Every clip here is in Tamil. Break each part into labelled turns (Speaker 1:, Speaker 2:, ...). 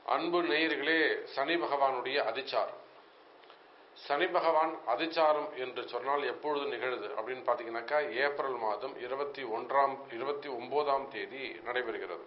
Speaker 1: அன்பு நேயர்களே சனி பகவானுடைய அதிச்சாரம் சனி பகவான் அதிச்சாரம் என்று சொன்னால் எப்பொழுது நிகழுது அப்படின்னு பார்த்தீங்கன்னாக்கா ஏப்ரல் மாதம் இருபத்தி ஒன்றாம் இருபத்தி ஒன்பதாம் தேதி நடைபெறுகிறது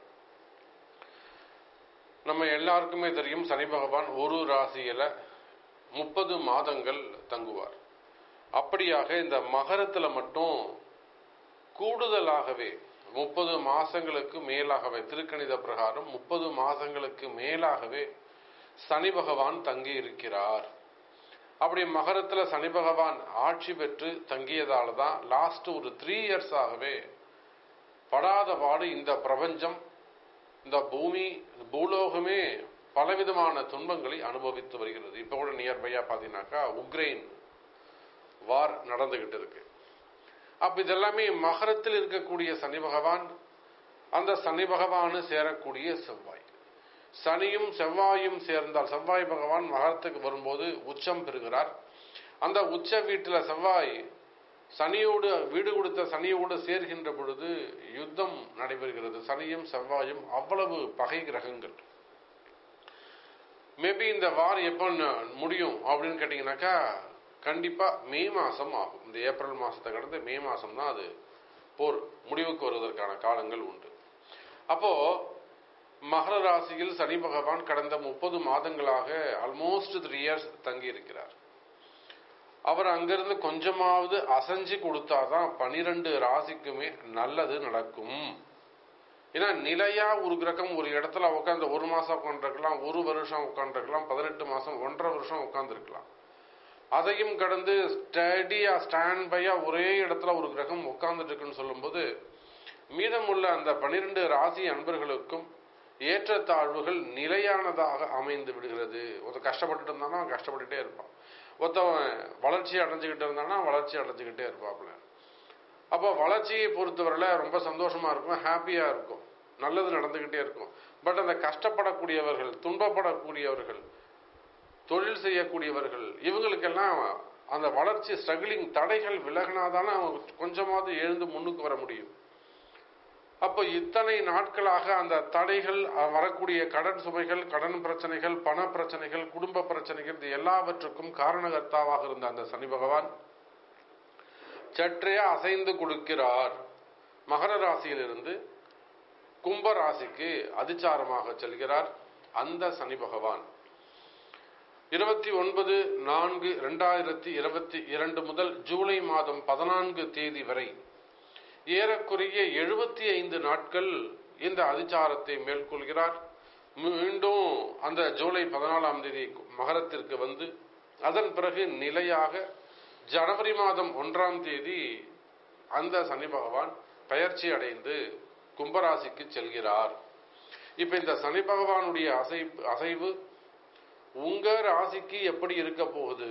Speaker 1: நம்ம எல்லாருக்குமே தெரியும் சனி பகவான் ஒரு ராசியில முப்பது மாதங்கள் தங்குவார் அப்படியாக இந்த மகரத்துல மட்டும் கூடுதலாகவே முப்பது மாசங்களுக்கு மேலாகவே திருக்கணித பிரகாரம் முப்பது மாசங்களுக்கு மேலாகவே சனி பகவான் தங்கி இருக்கிறார் அப்படி மகரத்துல சனி பகவான் ஆட்சி பெற்று தங்கியதால தான் லாஸ்ட் ஒரு த்ரீ இயர்ஸ் ஆகவே படாத பாடு இந்த பிரபஞ்சம் இந்த பூமி பூலோகமே பலவிதமான துன்பங்களை அனுபவித்து வருகிறது இப்போ கூட நியர்பையா பார்த்தீங்கன்னாக்கா உக்ரைன் வார் நடந்துகிட்டு இருக்கு அப்ப இதெல்லாமே மகரத்தில் இருக்கக்கூடிய சனி பகவான் அந்த சனி பகவானு சேரக்கூடிய செவ்வாய் சனியும் செவ்வாயும் சேர்ந்தால் செவ்வாய் பகவான் மகரத்துக்கு வரும்போது உச்சம் பெறுகிறார் அந்த உச்ச வீட்டில் செவ்வாய் சனியோடு வீடு கொடுத்த சனியோடு சேர்கின்ற பொழுது யுத்தம் நடைபெறுகிறது சனியும் செவ்வாயும் அவ்வளவு பகை கிரகங்கள் மேபி இந்த வார் எப்போ முடியும் அப்படின்னு கேட்டீங்கன்னாக்கா கண்டிப்பா மே மாசம் ஆகும் இந்த ஏப்ரல் மாசத்தை கடந்து மே மாசம் தான் அது போர் முடிவுக்கு வருவதற்கான காலங்கள் உண்டு அப்போ மகர ராசியில் சனி பகவான் கடந்த முப்பது மாதங்களாக ஆல்மோஸ்ட் த்ரீ இயர்ஸ் தங்கி இருக்கிறார் அவர் அங்கிருந்து கொஞ்சமாவது அசைஞ்சு கொடுத்தாதான் பனிரெண்டு ராசிக்குமே நல்லது நடக்கும் ஏன்னா நிலையா ஒரு கிரகம் ஒரு இடத்துல உட்காந்து ஒரு மாசம் உட்காந்துருக்கலாம் ஒரு வருஷம் உட்காந்துருக்கலாம் பதினெட்டு மாசம் ஒன்றரை வருஷம் உட்காந்துருக்கலாம் அதையும் கடந்து ஸ்டடியா ஸ்டாண்ட் பையா ஒரே இடத்துல ஒரு கிரகம் உட்கார்ந்துட்டு இருக்குன்னு சொல்லும்போது மீதமுள்ள அந்த பனிரெண்டு ராசி அன்பர்களுக்கும் ஏற்றத்தாழ்வுகள் நிலையானதாக அமைந்து விடுகிறது ஒருத்தர் கஷ்டப்பட்டுட்டு இருந்தானா அவன் கஷ்டப்பட்டுட்டே இருப்பான் ஒருத்தவன் வளர்ச்சி அடைஞ்சுக்கிட்டு இருந்தானா வளர்ச்சி அடைஞ்சுக்கிட்டே இருப்பாப்புல அப்போ வளர்ச்சியை பொறுத்தவரையில் ரொம்ப சந்தோஷமா இருக்கும் ஹாப்பியா இருக்கும் நல்லது நடந்துகிட்டே இருக்கும் பட் அந்த கஷ்டப்படக்கூடியவர்கள் துன்பப்படக்கூடியவர்கள் தொழில் செய்யக்கூடியவர்கள் இவங்களுக்கெல்லாம் அந்த வளர்ச்சி ஸ்ட்ரகிளிங் தடைகள் விலகினாதானே அவங்க கொஞ்சமாவது எழுந்து முன்னுக்கு வர முடியும் அப்போ இத்தனை நாட்களாக அந்த தடைகள் வரக்கூடிய கடன் சுமைகள் கடன் பிரச்சனைகள் பண பிரச்சனைகள் குடும்ப பிரச்சனைகள் இது எல்லாவற்றுக்கும் காரணகர்த்தாவாக இருந்த அந்த சனி பகவான் சற்றே அசைந்து கொடுக்கிறார் மகர ராசியிலிருந்து கும்ப ராசிக்கு அதிச்சாரமாக செல்கிறார் அந்த சனி பகவான் இருபத்தி ஒன்பது நான்கு இரண்டாயிரத்தி இருபத்தி இரண்டு முதல் ஜூலை மாதம் பதினான்கு தேதி வரை ஏறக்குறைய எழுபத்தி ஐந்து நாட்கள் இந்த அதிச்சாரத்தை மேற்கொள்கிறார் மீண்டும் அந்த ஜூலை பதினாலாம் தேதி மகரத்திற்கு வந்து அதன் பிறகு நிலையாக ஜனவரி மாதம் ஒன்றாம் தேதி அந்த சனி பகவான் பயிற்சி அடைந்து கும்பராசிக்கு செல்கிறார் இப்ப இந்த சனி பகவானுடைய அசைவு அசைவு உங்க ராசிக்கு எப்படி இருக்க போகுது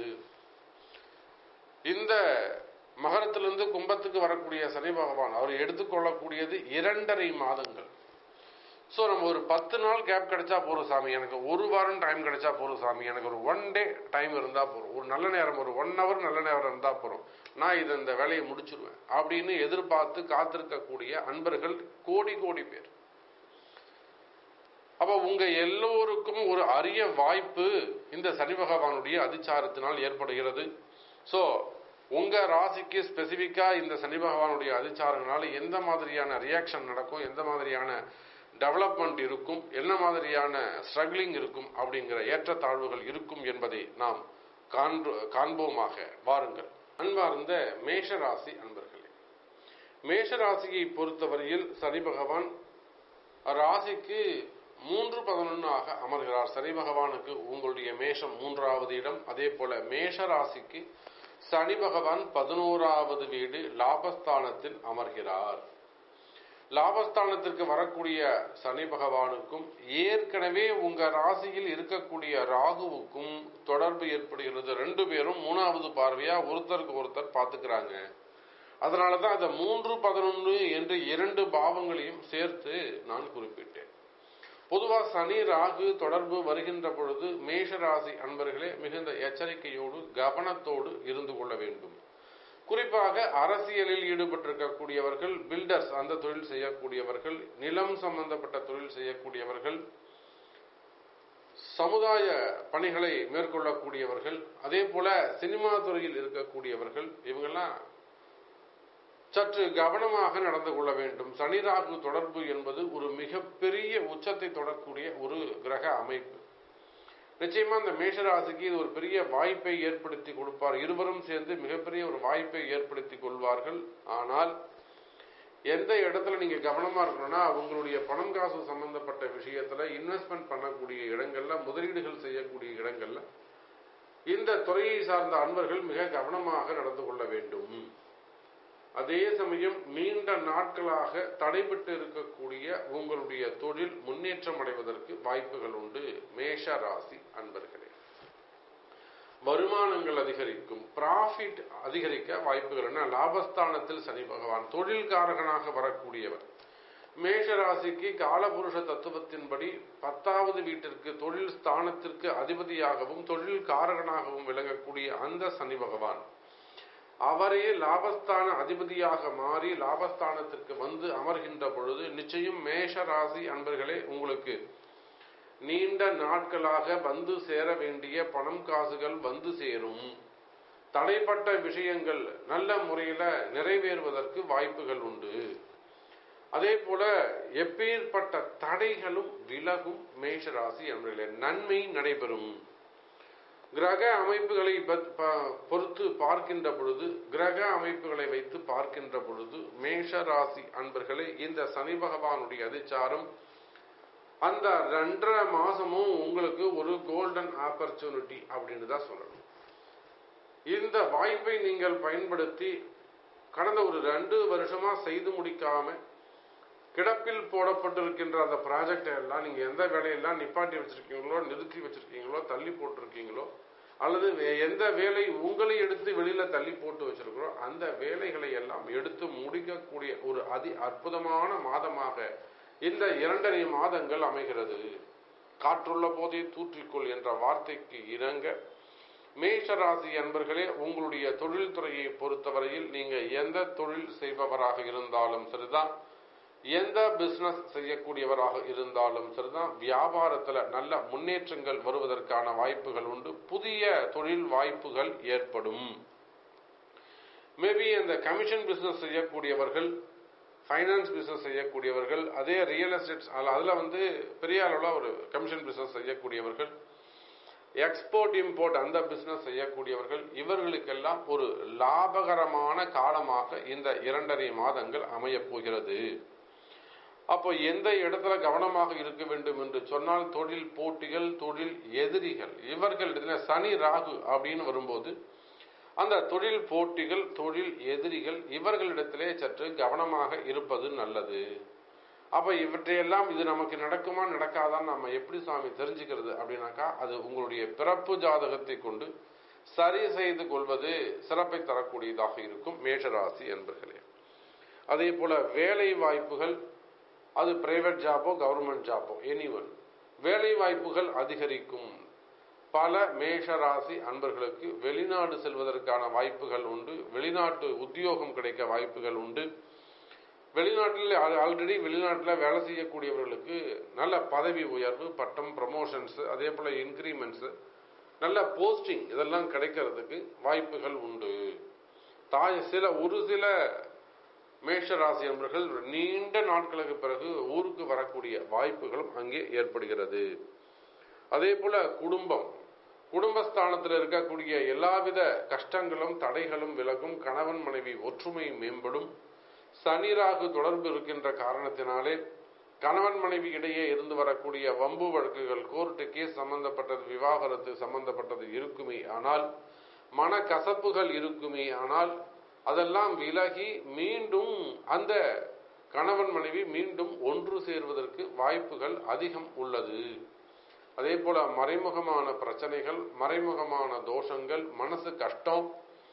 Speaker 1: இந்த மகரத்திலிருந்து கும்பத்துக்கு வரக்கூடிய சனி பகவான் அவர் எடுத்துக்கொள்ளக்கூடியது இரண்டரை மாதங்கள் ஸோ நம்ம ஒரு பத்து நாள் கேப் கிடைச்சா போதும் சாமி எனக்கு ஒரு வாரம் டைம் கிடைச்சா போதும் சாமி எனக்கு ஒரு ஒன் டே டைம் இருந்தால் போதும் ஒரு நல்ல நேரம் ஒரு ஒன் ஹவர் நல்ல நேரம் இருந்தால் போதும் நான் இதை இந்த வேலையை முடிச்சிருவேன் அப்படின்னு எதிர்பார்த்து காத்திருக்கக்கூடிய அன்பர்கள் கோடி கோடி பேர் அப்ப உங்க எல்லோருக்கும் ஒரு அரிய வாய்ப்பு இந்த சனி பகவானுடைய அதிச்சாரத்தினால் ஏற்படுகிறது ஸோ உங்க ராசிக்கு ஸ்பெசிபிக்கா இந்த சனி பகவானுடைய அதிச்சாரங்களால எந்த மாதிரியான ரியாக்ஷன் நடக்கும் எந்த மாதிரியான டெவலப்மெண்ட் இருக்கும் என்ன மாதிரியான ஸ்ட்ரகிளிங் இருக்கும் அப்படிங்கிற ஏற்றத்தாழ்வுகள் இருக்கும் என்பதை நாம் காண்போமாக வாருங்கள் அன்பார்ந்த மேஷராசி அன்பர்களே மேஷராசியை பொறுத்தவரையில் சனி பகவான் ராசிக்கு மூன்று பதினொன்னாக அமர்கிறார் சனி பகவானுக்கு உங்களுடைய மேஷம் மூன்றாவது இடம் அதே போல மேஷ ராசிக்கு சனி பகவான் பதினோராவது வீடு லாபஸ்தானத்தில் அமர்கிறார் லாபஸ்தானத்திற்கு வரக்கூடிய சனி பகவானுக்கும் ஏற்கனவே உங்க ராசியில் இருக்கக்கூடிய ராகுவுக்கும் தொடர்பு ஏற்படுகிறது ரெண்டு பேரும் மூணாவது பார்வையா ஒருத்தருக்கு ஒருத்தர் பார்த்துக்கிறாங்க அதனாலதான் அந்த மூன்று பதினொன்று என்று இரண்டு பாவங்களையும் சேர்த்து நான் குறிப்பிட்டேன் பொதுவா சனி ராகு தொடர்பு வருகின்ற பொழுது மேஷ ராசி அன்பர்களே மிகுந்த எச்சரிக்கையோடு கவனத்தோடு இருந்து கொள்ள வேண்டும் குறிப்பாக அரசியலில் ஈடுபட்டிருக்கக்கூடியவர்கள் பில்டர்ஸ் அந்த தொழில் செய்யக்கூடியவர்கள் நிலம் சம்பந்தப்பட்ட தொழில் செய்யக்கூடியவர்கள் சமுதாய பணிகளை மேற்கொள்ளக்கூடியவர்கள் அதே போல சினிமா துறையில் இருக்கக்கூடியவர்கள் இவங்கெல்லாம் சற்று கவனமாக நடந்து கொள்ள வேண்டும் சனி ராகு தொடர்பு என்பது ஒரு மிகப்பெரிய உச்சத்தை தொடரக்கூடிய ஒரு கிரக அமைப்பு நிச்சயமா இந்த மேஷராசிக்கு இது ஒரு பெரிய வாய்ப்பை ஏற்படுத்தி கொடுப்பார் இருவரும் சேர்ந்து மிகப்பெரிய ஒரு வாய்ப்பை ஏற்படுத்தி கொள்வார்கள் ஆனால் எந்த இடத்துல நீங்க கவனமா இருக்கணும்னா உங்களுடைய பணம் காசு சம்பந்தப்பட்ட விஷயத்துல இன்வெஸ்ட்மெண்ட் பண்ணக்கூடிய இடங்கள்ல முதலீடுகள் செய்யக்கூடிய இடங்கள்ல இந்த துறையை சார்ந்த அன்பர்கள் மிக கவனமாக நடந்து கொள்ள வேண்டும் அதே சமயம் நீண்ட நாட்களாக தடைபட்டு இருக்கக்கூடிய உங்களுடைய தொழில் முன்னேற்றம் அடைவதற்கு வாய்ப்புகள் உண்டு மேஷ ராசி அன்பர்களே வருமானங்கள் அதிகரிக்கும் ப்ராஃபிட் அதிகரிக்க வாய்ப்புகள் என்ன லாபஸ்தானத்தில் சனி பகவான் தொழில்காரகனாக வரக்கூடியவர் மேஷ ராசிக்கு காலபுருஷ தத்துவத்தின்படி பத்தாவது வீட்டிற்கு தொழில் ஸ்தானத்திற்கு அதிபதியாகவும் தொழில் காரகனாகவும் விளங்கக்கூடிய அந்த சனி பகவான் அவரே லாபஸ்தான அதிபதியாக மாறி லாபஸ்தானத்திற்கு வந்து அமர்கின்ற பொழுது நிச்சயம் மேஷ ராசி அன்பர்களே உங்களுக்கு நீண்ட நாட்களாக வந்து சேர வேண்டிய பணம் காசுகள் வந்து சேரும் தடைப்பட்ட விஷயங்கள் நல்ல முறையில நிறைவேறுவதற்கு வாய்ப்புகள் உண்டு அதே போல எப்பேற்பட்ட தடைகளும் விலகும் மேஷராசி என்பதிலே நன்மை நடைபெறும் கிரக அமைப்புகளை பொறுத்து பார்க்கின்ற பொழுது கிரக அமைப்புகளை வைத்து பார்க்கின்ற பொழுது மேஷ ராசி அன்பர்களே இந்த சனி பகவானுடைய அதிச்சாரம் அந்த ரெண்டரை மாசமும் உங்களுக்கு ஒரு கோல்டன் ஆப்பர்ச்சுனிட்டி அப்படின்னு தான் சொல்லணும் இந்த வாய்ப்பை நீங்கள் பயன்படுத்தி கடந்த ஒரு ரெண்டு வருஷமா செய்து முடிக்காம கிடப்பில் போடப்பட்டிருக்கின்ற அந்த ப்ராஜெக்டை எல்லாம் நீங்க எந்த வேலையெல்லாம் நிப்பாட்டி வச்சிருக்கீங்களோ நிறுத்தி வச்சிருக்கீங்களோ தள்ளி போட்டிருக்கீங்களோ அல்லது எந்த வேலை உங்களை எடுத்து வெளியில தள்ளி போட்டு வச்சிருக்கிறோ அந்த வேலைகளை எல்லாம் எடுத்து முடிக்கக்கூடிய ஒரு அதி அற்புதமான மாதமாக இந்த இரண்டரை மாதங்கள் அமைகிறது காற்றுள்ள போதே தூற்றிக்கொள் என்ற வார்த்தைக்கு இணங்க மேஷராசி அன்பர்களே உங்களுடைய தொழில் துறையை பொறுத்தவரையில் நீங்க எந்த தொழில் செய்பவராக இருந்தாலும் சரிதான் எந்த பிசினஸ் செய்யக்கூடியவராக இருந்தாலும் சரிதான் வியாபாரத்துல நல்ல முன்னேற்றங்கள் வருவதற்கான வாய்ப்புகள் உண்டு புதிய தொழில் வாய்ப்புகள் ஏற்படும் மேபி அந்த கமிஷன் பிசினஸ் செய்யக்கூடியவர்கள் ஃபைனான்ஸ் பிசினஸ் செய்யக்கூடியவர்கள் அதே ரியல் எஸ்டேட் அதில் வந்து பெரிய அளவில் ஒரு கமிஷன் பிசினஸ் செய்யக்கூடியவர்கள் எக்ஸ்போர்ட் இம்போர்ட் அந்த பிசினஸ் செய்யக்கூடியவர்கள் இவர்களுக்கெல்லாம் ஒரு லாபகரமான காலமாக இந்த இரண்டரை மாதங்கள் அமையப் போகிறது அப்போ எந்த இடத்துல கவனமாக இருக்க வேண்டும் என்று சொன்னால் தொழில் போட்டிகள் தொழில் எதிரிகள் இவர்களிடத்துல சனி ராகு அப்படின்னு வரும்போது அந்த தொழில் போட்டிகள் தொழில் எதிரிகள் இவர்களிடத்திலே சற்று கவனமாக இருப்பது நல்லது அப்ப இவற்றையெல்லாம் இது நமக்கு நடக்குமா நடக்காதான்னு நம்ம எப்படி சுவாமி தெரிஞ்சுக்கிறது அப்படின்னாக்கா அது உங்களுடைய பிறப்பு ஜாதகத்தை கொண்டு சரி செய்து கொள்வது சிறப்பை தரக்கூடியதாக இருக்கும் மேஷராசி என்பர்களே அதே போல வேலை வாய்ப்புகள் அது பிரைவேட் ஜாபோ கவர்மெண்ட் ஜாபோ எனி ஒன் வேலை வாய்ப்புகள் அதிகரிக்கும் பல மேஷ ராசி அன்பர்களுக்கு வெளிநாடு செல்வதற்கான வாய்ப்புகள் உண்டு வெளிநாட்டு உத்தியோகம் கிடைக்க வாய்ப்புகள் உண்டு வெளிநாட்டில் ஆல்ரெடி வெளிநாட்டில் வேலை செய்யக்கூடியவர்களுக்கு நல்ல பதவி உயர்வு பட்டம் ப்ரமோஷன்ஸ் அதே போல இன்க்ரிமெண்ட்ஸ் நல்ல போஸ்டிங் இதெல்லாம் கிடைக்கிறதுக்கு வாய்ப்புகள் உண்டு தாய் சில ஒரு சில மேஷ ராசி என்பவர்கள் நீண்ட நாட்களுக்கு பிறகு ஊருக்கு வரக்கூடிய வாய்ப்புகளும் அங்கே ஏற்படுகிறது அதே போல குடும்பம் குடும்பஸ்தானத்தில் இருக்கக்கூடிய எல்லாவித கஷ்டங்களும் தடைகளும் விலகும் கணவன் மனைவி ஒற்றுமை மேம்படும் சனிராகு தொடர்பு இருக்கின்ற காரணத்தினாலே கணவன் மனைவி இடையே இருந்து வரக்கூடிய வம்பு வழக்குகள் கோர்ட்டு கேஸ் சம்பந்தப்பட்டது விவாகரத்து சம்பந்தப்பட்டது இருக்குமே ஆனால் மனக்கசப்புகள் இருக்குமே ஆனால் அதெல்லாம் விலகி மீண்டும் அந்த கணவன் மனைவி மீண்டும் ஒன்று சேர்வதற்கு வாய்ப்புகள் அதிகம் உள்ளது அதே போல மறைமுகமான பிரச்சனைகள் மறைமுகமான தோஷங்கள் மனசு கஷ்டம்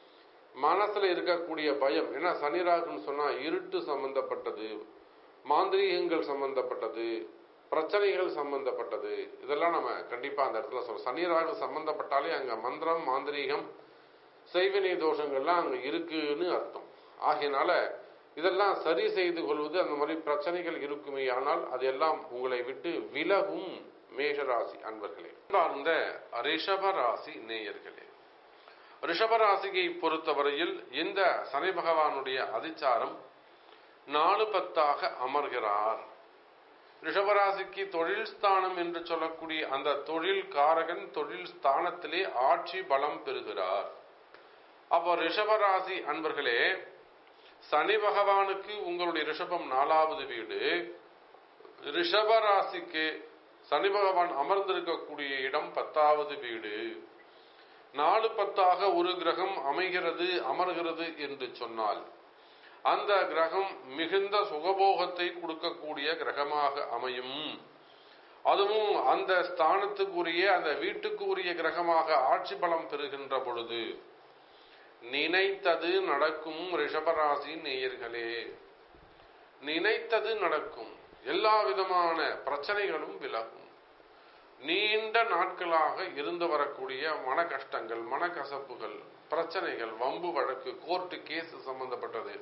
Speaker 1: மனசுல இருக்கக்கூடிய பயம் ஏன்னா சனிராகுன்னு சொன்னா இருட்டு சம்பந்தப்பட்டது மாந்திரீகங்கள் சம்பந்தப்பட்டது பிரச்சனைகள் சம்பந்தப்பட்டது இதெல்லாம் நம்ம கண்டிப்பா அந்த இடத்துல சொல்றோம் சனிராகு சம்பந்தப்பட்டாலே அங்க மந்திரம் மாந்திரீகம் செய்வினை தோஷங்கள்லாம் அங்க இருக்குன்னு அர்த்தம் ஆகையினால இதெல்லாம் சரி செய்து கொள்வது அந்த மாதிரி பிரச்சனைகள் இருக்குமே ஆனால் அதெல்லாம் உங்களை விட்டு விலகும் மேஷராசி அன்பர்களே சார்ந்த ரிஷபராசி நேயர்களே ரிஷபராசியை பொறுத்தவரையில் இந்த சனி பகவானுடைய அதிச்சாரம் நாலு பத்தாக அமர்கிறார் ரிஷபராசிக்கு தொழில் ஸ்தானம் என்று சொல்லக்கூடிய அந்த தொழில் காரகன் தொழில் ஸ்தானத்திலே ஆட்சி பலம் பெறுகிறார் அப்போ ரிஷபராசி அன்பர்களே சனி பகவானுக்கு உங்களுடைய ரிஷபம் நாலாவது வீடு ரிஷபராசிக்கு சனி பகவான் அமர்ந்திருக்கக்கூடிய இடம் பத்தாவது வீடு நாலு பத்தாக ஒரு கிரகம் அமைகிறது அமர்கிறது என்று சொன்னால் அந்த கிரகம் மிகுந்த சுகபோகத்தை கொடுக்கக்கூடிய கிரகமாக அமையும் அதுவும் அந்த ஸ்தானத்துக்குரிய அந்த வீட்டுக்குரிய கிரகமாக ஆட்சி பலம் பெறுகின்ற பொழுது நினைத்தது நடக்கும் ரிஷபராசி நேயர்களே நினைத்தது நடக்கும் எல்லா விதமான பிரச்சனைகளும் விலகும் நீண்ட நாட்களாக இருந்து வரக்கூடிய மன கஷ்டங்கள் மனக்கசப்புகள் பிரச்சனைகள் வம்பு வழக்கு கோர்ட்டு கேஸ் சம்பந்தப்பட்டது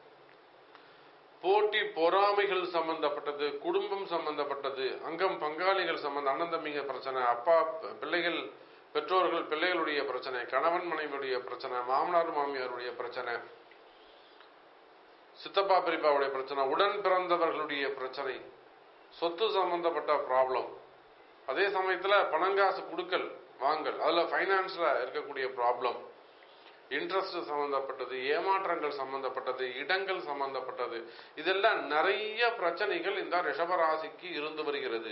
Speaker 1: போட்டி பொறாமைகள் சம்பந்தப்பட்டது குடும்பம் சம்பந்தப்பட்டது அங்கம் பங்காளிகள் சம்பந்த அண்ணன் தம்பிங்க பிரச்சனை அப்பா பிள்ளைகள் பெற்றோர்கள் பிள்ளைகளுடைய பிரச்சனை கணவன் மனைவியுடைய பிரச்சனை மாமனார் மாமியாருடைய பிரச்சனை சித்தப்பா பெரியப்பாவுடைய பிரச்சனை உடன் பிறந்தவர்களுடைய பிரச்சனை சொத்து சம்பந்தப்பட்ட ப்ராப்ளம் அதே சமயத்துல பணங்காசு குடுக்கல் வாங்கல் அதுல பைனான்ஸ்ல இருக்கக்கூடிய ப்ராப்ளம் இன்ட்ரெஸ்ட் சம்பந்தப்பட்டது ஏமாற்றங்கள் சம்பந்தப்பட்டது இடங்கள் சம்பந்தப்பட்டது இதெல்லாம் நிறைய பிரச்சனைகள் இந்த ரிஷபராசிக்கு இருந்து வருகிறது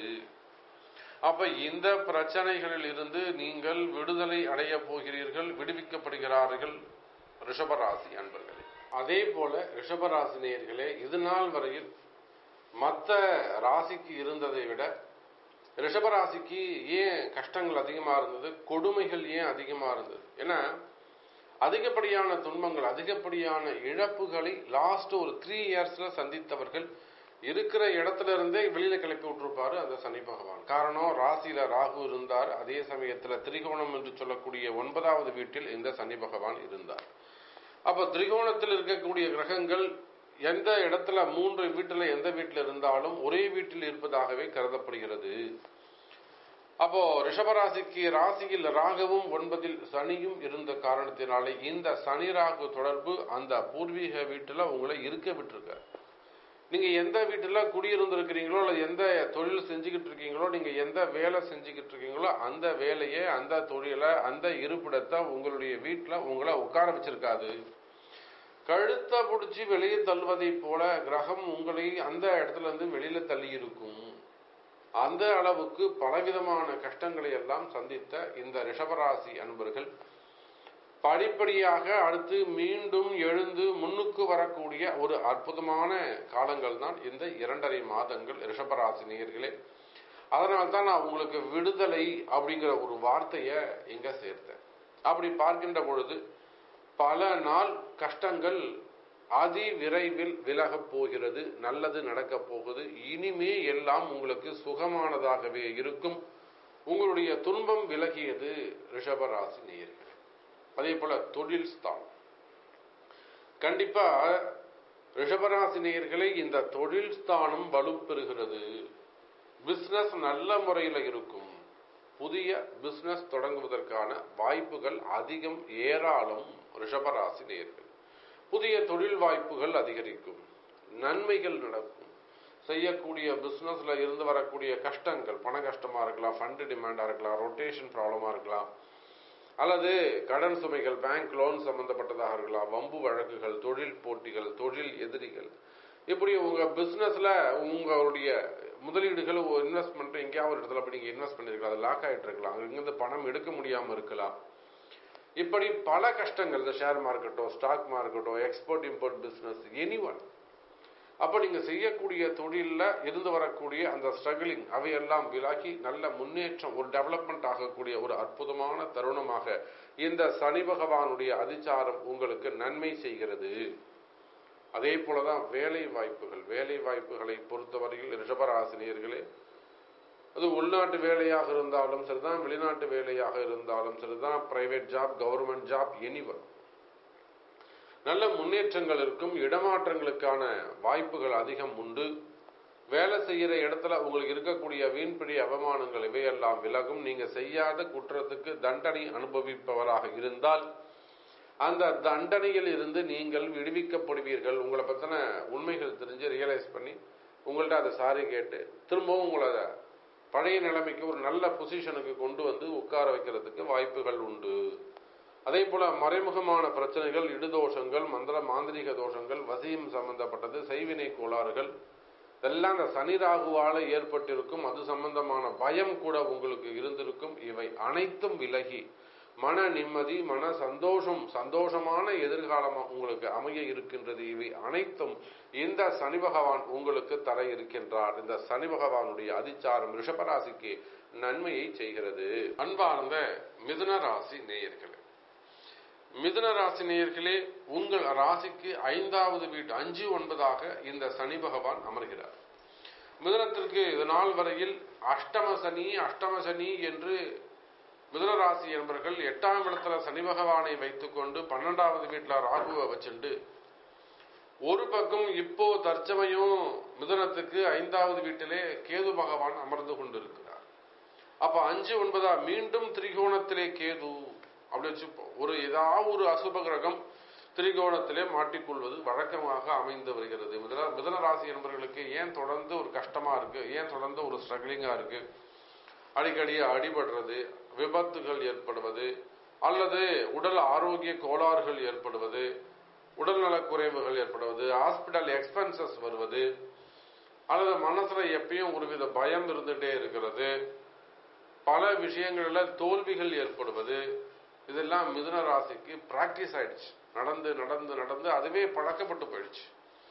Speaker 1: அப்ப இந்த பிரச்சனைகளில் இருந்து நீங்கள் விடுதலை அடைய போகிறீர்கள் விடுவிக்கப்படுகிறார்கள் ரிஷபராசி அன்பர்களே அதே போல ரிஷபராசி நேயர்களே இது நாள் வரையில் மற்ற ராசிக்கு இருந்ததை விட ரிஷபராசிக்கு ஏன் கஷ்டங்கள் அதிகமா இருந்தது கொடுமைகள் ஏன் அதிகமா இருந்தது ஏன்னா அதிகப்படியான துன்பங்கள் அதிகப்படியான இழப்புகளை லாஸ்ட் ஒரு த்ரீ இயர்ஸ்ல சந்தித்தவர்கள் இருக்கிற இடத்துல இருந்தே வெளியில கிளப்பி விட்டுருப்பாரு அந்த சனி பகவான் காரணம் ராசியில ராகு இருந்தார் அதே சமயத்துல திரிகோணம் என்று சொல்லக்கூடிய ஒன்பதாவது வீட்டில் இந்த சனி பகவான் இருந்தார் அப்ப திரிகோணத்தில் இருக்கக்கூடிய கிரகங்கள் எந்த இடத்துல மூன்று வீட்டுல எந்த வீட்டில் இருந்தாலும் ஒரே வீட்டில் இருப்பதாகவே கருதப்படுகிறது அப்போ ரிஷபராசிக்கு ராசியில் ராகவும் ஒன்பதில் சனியும் இருந்த காரணத்தினாலே இந்த சனி ராகு தொடர்பு அந்த பூர்வீக வீட்டுல உங்களை இருக்க விட்டுருக்க நீங்க எந்த வீட்டுல குடியிருந்திருக்கிறீங்களோ அல்லது எந்த தொழில் செஞ்சுக்கிட்டு இருக்கீங்களோ நீங்க எந்த வேலை செஞ்சுக்கிட்டு இருக்கீங்களோ அந்த வேலையை அந்த தொழிலை அந்த இருப்பிடத்தை உங்களுடைய வீட்டுல உங்களை உட்கார வச்சிருக்காது கழுத்தை பிடிச்சி வெளியே தள்ளுவதை போல கிரகம் உங்களை அந்த இடத்துல இருந்து வெளியில தள்ளி இருக்கும் அந்த அளவுக்கு பலவிதமான கஷ்டங்களை எல்லாம் சந்தித்த இந்த ரிஷபராசி அன்பர்கள் படிப்படியாக அடுத்து மீண்டும் எழுந்து முன்னுக்கு வரக்கூடிய ஒரு அற்புதமான காலங்கள் தான் இந்த இரண்டரை மாதங்கள் ரிஷபராசி நேயர்களே அதனால தான் நான் உங்களுக்கு விடுதலை அப்படிங்கிற ஒரு வார்த்தையை இங்க சேர்த்தேன் அப்படி பார்க்கின்ற பொழுது பல நாள் கஷ்டங்கள் அதி விரைவில் விலகப் போகிறது நல்லது நடக்கப் போகுது இனிமே எல்லாம் உங்களுக்கு சுகமானதாகவே இருக்கும் உங்களுடைய துன்பம் விலகியது ரிஷபராசி நேயர்கள் அதே போல தொழில் ஸ்தானம் கண்டிப்பா ரிஷபராசி நேயர்களை இந்த தொழில் ஸ்தானம் வலுப்பெறுகிறது பிசினஸ் நல்ல முறையில் இருக்கும் புதிய பிசினஸ் தொடங்குவதற்கான வாய்ப்புகள் அதிகம் ஏராளம் ரிஷபராசி நேயர்கள் புதிய தொழில் வாய்ப்புகள் அதிகரிக்கும் நன்மைகள் நடக்கும் செய்யக்கூடிய பிசினஸ்ல இருந்து வரக்கூடிய கஷ்டங்கள் பண கஷ்டமா இருக்கலாம் ஃபண்ட் டிமாண்டா இருக்கலாம் ரொட்டேஷன் ப்ராப்ளமா இருக்கலாம் அல்லது கடன் சுமைகள் பேங்க் லோன் சம்பந்தப்பட்டதாக இருக்கலாம் வம்பு வழக்குகள் தொழில் போட்டிகள் தொழில் எதிரிகள் இப்படி உங்க பிசினஸ்ல உங்களுடைய முதலீடுகள் இன்வெஸ்ட்மெண்ட் எங்கேயாவது ஒரு இடத்துல போய் நீங்க இன்வெஸ்ட் பண்ணிருக்கலாம் அது லாக் ஆயிட்டு இருக்கலாம் இங்கிருந்து பணம் எடுக்க முடியாம இருக்கலாம் இப்படி பல கஷ்டங்கள் இந்த ஷேர் மார்க்கெட்டோ ஸ்டாக் மார்க்கெட்டோ export import business any one அப்போ நீங்க செய்யக்கூடிய தொழிலில் இருந்து வரக்கூடிய அந்த ஸ்ட்ரகிளிங் அவையெல்லாம் விலகி நல்ல முன்னேற்றம் ஒரு டெவலப்மெண்ட் ஆகக்கூடிய ஒரு அற்புதமான தருணமாக இந்த சனி பகவானுடைய அதிச்சாரம் உங்களுக்கு நன்மை செய்கிறது அதே போலதான் வேலை வாய்ப்புகள் வேலை வாய்ப்புகளை பொறுத்தவரையில் ரிஷபராசினியர்களே அது உள்நாட்டு வேலையாக இருந்தாலும் சரிதான் வெளிநாட்டு வேலையாக இருந்தாலும் சரிதான் private job government job anywhere நல்ல முன்னேற்றங்கள் இருக்கும் இடமாற்றங்களுக்கான வாய்ப்புகள் அதிகம் உண்டு வேலை செய்யற இடத்துல உங்களுக்கு இருக்கக்கூடிய வீண்பிடி அவமானங்கள் இவையெல்லாம் விலகும் நீங்க செய்யாத குற்றத்துக்கு தண்டனை அனுபவிப்பவராக இருந்தால் அந்த தண்டனையில் இருந்து நீங்கள் விடுவிக்கப்படுவீர்கள் உங்களை பத்தின உண்மைகள் தெரிஞ்சு ரியலைஸ் பண்ணி உங்கள்ட்ட அதை சாரி கேட்டு திரும்பவும் உங்களை அதை பழைய நிலைமைக்கு ஒரு நல்ல பொசிஷனுக்கு கொண்டு வந்து உட்கார வைக்கிறதுக்கு வாய்ப்புகள் உண்டு அதே போல மறைமுகமான பிரச்சனைகள் இடுதோஷங்கள் மந்திர மாந்திரிக தோஷங்கள் வசியம் சம்பந்தப்பட்டது செய்வினை கோளாறுகள் இதெல்லாம் அந்த சனி ராகுவால ஏற்பட்டிருக்கும் அது சம்பந்தமான பயம் கூட உங்களுக்கு இருந்திருக்கும் இவை அனைத்தும் விலகி மன நிம்மதி மன சந்தோஷம் சந்தோஷமான எதிர்காலம் உங்களுக்கு அமைய இருக்கின்றது இவை அனைத்தும் இந்த சனி பகவான் உங்களுக்கு தர இருக்கின்றார் இந்த சனி பகவானுடைய அதிச்சாரம் ரிஷபராசிக்கு நன்மையை செய்கிறது அன்பார்ந்த மிதுன ராசி நேயர்களே மிதுன ராசி நேயர்களே உங்கள் ராசிக்கு ஐந்தாவது வீட்டு அஞ்சு ஒன்பதாக இந்த சனி பகவான் அமர்கிறார் மிதுனத்திற்கு இது நாள் வரையில் அஷ்டம சனி அஷ்டம சனி என்று மிதுன ராசி என்பவர்கள் எட்டாம் இடத்துல சனி பகவானை வைத்துக்கொண்டு பன்னெண்டாவது வீட்டுல ராகுவை வச்சுண்டு ஒரு பக்கம் இப்போ தற்சமயம் மிதுனத்துக்கு ஐந்தாவது வீட்டிலே கேது பகவான் அமர்ந்து கொண்டிருக்கிறார் அப்ப அஞ்சு ஒன்பதா மீண்டும் திரிகோணத்திலே கேது அப்படி வச்சுப்போம் ஒரு ஏதாவது ஒரு அசுப கிரகம் திரிகோணத்திலே மாட்டிக்கொள்வது வழக்கமாக அமைந்து வருகிறது மிதன மிதன ராசி என்பவர்களுக்கு ஏன் தொடர்ந்து ஒரு கஷ்டமா இருக்கு ஏன் தொடர்ந்து ஒரு ஸ்ட்ரகிளிங்கா இருக்கு அடிக்கடி அடிபடுறது விபத்துகள் ஏற்படுவது அல்லது உடல் ஆரோக்கிய கோளாறுகள் ஏற்படுவது உடல்நலக் குறைவுகள் ஏற்படுவது ஹாஸ்பிட்டல் எக்ஸ்பென்சஸ் வருவது அல்லது மனசுல எப்பயும் ஒருவித பயம் இருந்துட்டே இருக்கிறது பல விஷயங்கள்ல தோல்விகள் ஏற்படுவது இதெல்லாம் மிதுன ராசிக்கு பிராக்டிஸ் ஆயிடுச்சு நடந்து நடந்து நடந்து அதுவே பழக்கப்பட்டு போயிடுச்சு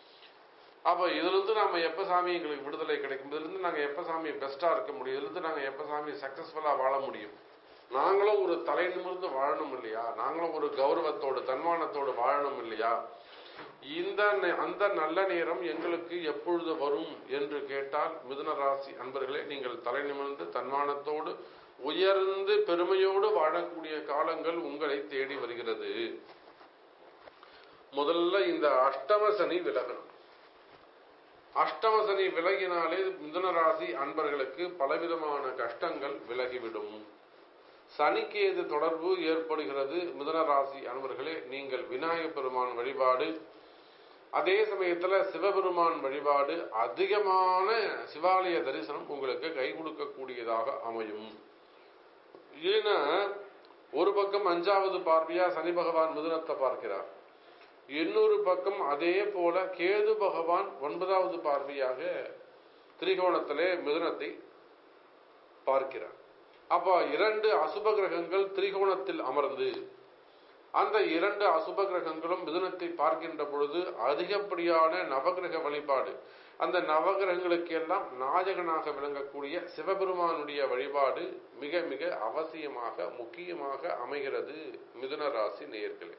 Speaker 1: அப்ப இதுல இருந்து நாம எப்ப சாமி எங்களுக்கு விடுதலை கிடைக்கும் இதுல இருந்து நாங்க எப்ப சாமி பெஸ்டா இருக்க முடியும் இதுல இருந்து நாங்க எப்ப சாமி சக்சஸ்ஃபுல்லா வாழ முடியும் நாங்களும் ஒரு தலை நிமிர்ந்து வாழணும் இல்லையா நாங்களும் ஒரு கௌரவத்தோடு தன்மானத்தோடு வாழணும் இல்லையா இந்த நே- அந்த நல்ல நேரம் எங்களுக்கு எப்பொழுது வரும் என்று கேட்டால் மிதுன ராசி அன்பர்களே நீங்கள் தலை நிமிர்ந்து தன்மானத்தோடு உயர்ந்து பெருமையோடு வாழக்கூடிய காலங்கள் உங்களை தேடி வருகிறது முதல்ல இந்த அஷ்டம சனி விலகணும் அஷ்டம சனி விலகினாலே மிதுன ராசி அன்பர்களுக்கு பலவிதமான கஷ்டங்கள் விலகிவிடும் சனிக்கேது தொடர்பு ஏற்படுகிறது மிதுன ராசி அன்பர்களே நீங்கள் விநாயக பெருமான் வழிபாடு அதே சமயத்துல சிவபெருமான் வழிபாடு அதிகமான சிவாலய தரிசனம் உங்களுக்கு கை கொடுக்கக்கூடியதாக அமையும் ஏன்னா ஒரு பக்கம் அஞ்சாவது பார்வையா சனி பகவான் மிதுனத்தை பார்க்கிறார் இன்னொரு பக்கம் அதே போல கேது பகவான் ஒன்பதாவது பார்வையாக திரிகோணத்திலே மிதுனத்தை பார்க்கிறார் அப்ப இரண்டு அசுப கிரகங்கள் திரிகோணத்தில் அமர்ந்து அந்த இரண்டு அசுப கிரகங்களும் மிதுனத்தை பார்க்கின்ற பொழுது அதிகப்படியான நவகிரக வழிபாடு அந்த நவகிரகங்களுக்கு எல்லாம் நாயகனாக விளங்கக்கூடிய சிவபெருமானுடைய வழிபாடு மிக மிக அவசியமாக முக்கியமாக அமைகிறது மிதுன ராசி நேயர்களே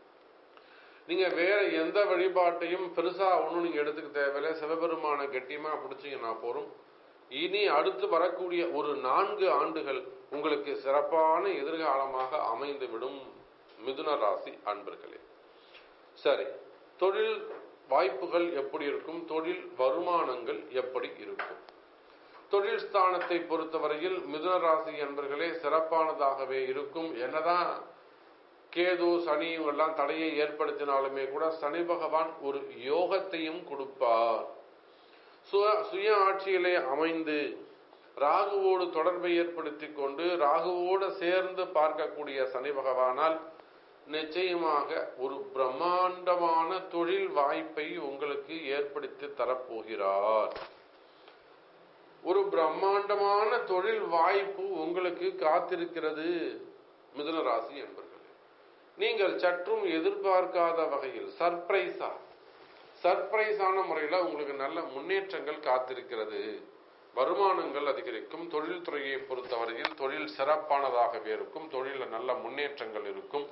Speaker 1: நீங்க வேற எந்த வழிபாட்டையும் பெருசா ஒண்ணும் நீங்க எடுத்துக்க தேவையில்ல சிவபெருமான கெட்டியமா பிடிச்சீங்கன்னா போறோம் இனி அடுத்து வரக்கூடிய ஒரு நான்கு ஆண்டுகள் உங்களுக்கு சிறப்பான எதிர்காலமாக அமைந்துவிடும் மிதுன ராசி அன்பர்களே சரி தொழில் வாய்ப்புகள் எப்படி இருக்கும் தொழில் வருமானங்கள் எப்படி இருக்கும் தொழில் ஸ்தானத்தை பொறுத்தவரையில் மிதுன ராசி அன்பர்களே சிறப்பானதாகவே இருக்கும் என்னதான் கேது சனி எல்லாம் தடையை ஏற்படுத்தினாலுமே கூட சனி பகவான் ஒரு யோகத்தையும் கொடுப்பார் சுய சுய ஆட்சியிலே அமைந்து ராகுவோடு தொடர்பை ஏற்படுத்தி கொண்டு ராகுவோடு சேர்ந்து பார்க்கக்கூடிய சனி பகவானால் நிச்சயமாக ஒரு பிரம்மாண்டமான தொழில் வாய்ப்பை உங்களுக்கு ஏற்படுத்தி தரப்போகிறார் ஒரு பிரம்மாண்டமான தொழில் வாய்ப்பு உங்களுக்கு காத்திருக்கிறது மிதுன ராசி என்பர்களே நீங்கள் சற்றும் எதிர்பார்க்காத வகையில் சர்ப்ரைஸா சர்ப்ரைஸான முறையில் உங்களுக்கு நல்ல முன்னேற்றங்கள் காத்திருக்கிறது வருமானங்கள் அதிகரிக்கும் தொழில் துறையை பொறுத்தவரையில் தொழில் சிறப்பானதாகவே இருக்கும் தொழிலில் நல்ல முன்னேற்றங்கள் இருக்கும்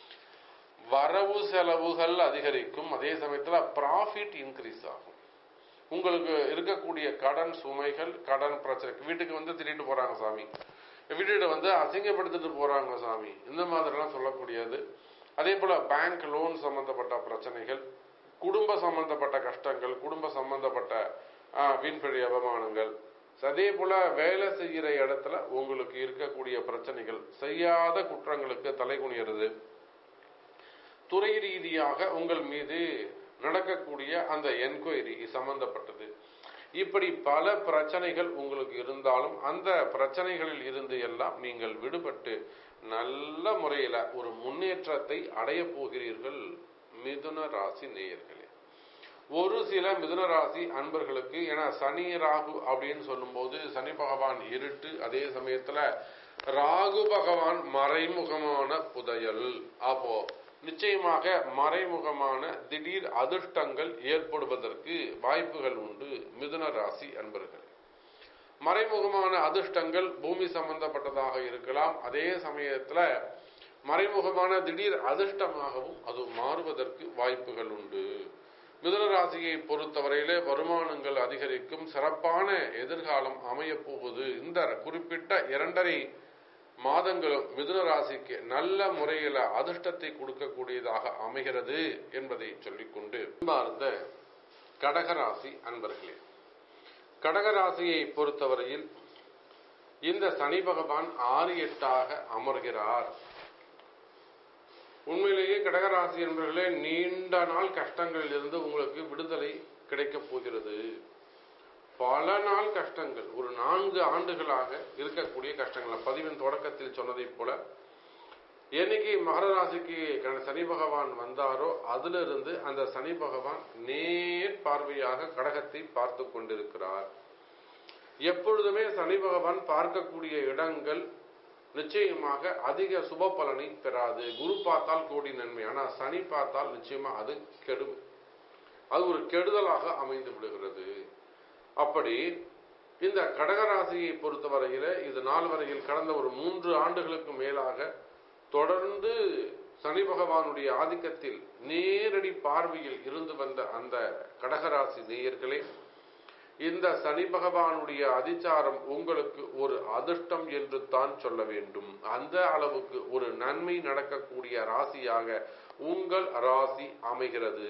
Speaker 1: வரவு செலவுகள் அதிகரிக்கும் அதே சமயத்தில் ப்ராஃபிட் இன்க்ரீஸ் ஆகும் உங்களுக்கு இருக்கக்கூடிய கடன் சுமைகள் கடன் பிரச்சனை வீட்டுக்கு வந்து திட்டிட்டு போறாங்க சாமி வீட்டுக்கு வந்து அசிங்கப்படுத்திட்டு போறாங்க சாமி இந்த மாதிரிலாம் சொல்லக்கூடியது அதே போல பேங்க் லோன் சம்பந்தப்பட்ட பிரச்சனைகள் குடும்ப சம்பந்தப்பட்ட கஷ்டங்கள் குடும்ப சம்பந்தப்பட்ட ஆஹ், வீண்பழி அவமானங்கள் அதே போல வேலை செய்கிற இடத்துல உங்களுக்கு இருக்கக்கூடிய பிரச்சனைகள் செய்யாத குற்றங்களுக்கு தலை குனியறது துறை ரீதியாக உங்கள் மீது நடக்கக்கூடிய அந்த என்கொயரி சம்பந்தப்பட்டது இப்படி பல பிரச்சனைகள் உங்களுக்கு இருந்தாலும் அந்த பிரச்சனைகளில் இருந்து எல்லாம் நீங்கள் விடுபட்டு நல்ல முறையில ஒரு முன்னேற்றத்தை அடைய போகிறீர்கள் மிதுன ராசி நேயர்களே ஒரு சில மிதுன ராசி அன்பர்களுக்கு ஏன்னா சனி ராகு அப்படின்னு சொல்லும்போது சனி பகவான் இருட்டு அதே சமயத்துல ராகு பகவான் மறைமுகமான புதையல் அப்போ நிச்சயமாக மறைமுகமான திடீர் அதிர்ஷ்டங்கள் ஏற்படுவதற்கு வாய்ப்புகள் உண்டு மிதுன ராசி அன்பர்களே மறைமுகமான அதிர்ஷ்டங்கள் பூமி சம்பந்தப்பட்டதாக இருக்கலாம் அதே சமயத்துல மறைமுகமான திடீர் அதிர்ஷ்டமாகவும் அது மாறுவதற்கு வாய்ப்புகள் உண்டு மிதுன ராசியை பொறுத்தவரையிலே வருமானங்கள் அதிகரிக்கும் சிறப்பான எதிர்காலம் அமையப் போவது இந்த குறிப்பிட்ட இரண்டரை மாதங்களும் மிதுன ராசிக்கு நல்ல முறையில அதிர்ஷ்டத்தை கொடுக்கக்கூடியதாக அமைகிறது என்பதை சொல்லிக்கொண்டு அன்பார்ந்த கடகராசி அன்பர்களே கடகராசியை பொறுத்தவரையில் இந்த சனி பகவான் ஆறு எட்டாக அமர்கிறார் உண்மையிலேயே கடகராசி என்பர்களே நீண்ட நாள் கஷ்டங்களில் இருந்து உங்களுக்கு விடுதலை கிடைக்கப் போகிறது பல நாள் கஷ்டங்கள் ஒரு நான்கு ஆண்டுகளாக இருக்கக்கூடிய கஷ்டங்கள் பதிவின் தொடக்கத்தில் சொன்னதைப் போல என்னைக்கு மகர ராசிக்கு க- சனி பகவான் வந்தாரோ அதிலிருந்து அந்த சனி பகவான் நேர் பார்வையாக கடகத்தை பார்த்து கொண்டிருக்கிறார் எப்பொழுதுமே சனி பகவான் பார்க்கக்கூடிய இடங்கள் நிச்சயமாக அதிக சுப பலனை பெறாது குரு பார்த்தால் கோடி நன்மை ஆனா சனி பார்த்தால் நிச்சயமா அது கெடும் அது ஒரு கெடுதலாக அமைந்து விடுகிறது அப்படி இந்த கடகராசியை பொறுத்தவரையில இது நாள் வரையில் கடந்த ஒரு மூன்று ஆண்டுகளுக்கு மேலாக தொடர்ந்து சனி பகவானுடைய ஆதிக்கத்தில் நேரடி பார்வையில் இருந்து வந்த அந்த கடகராசி நேயர்களே இந்த சனி பகவானுடைய அதிச்சாரம் உங்களுக்கு ஒரு அதிர்ஷ்டம் என்று தான் சொல்ல வேண்டும் அந்த அளவுக்கு ஒரு நன்மை நடக்கக்கூடிய ராசியாக உங்கள் ராசி அமைகிறது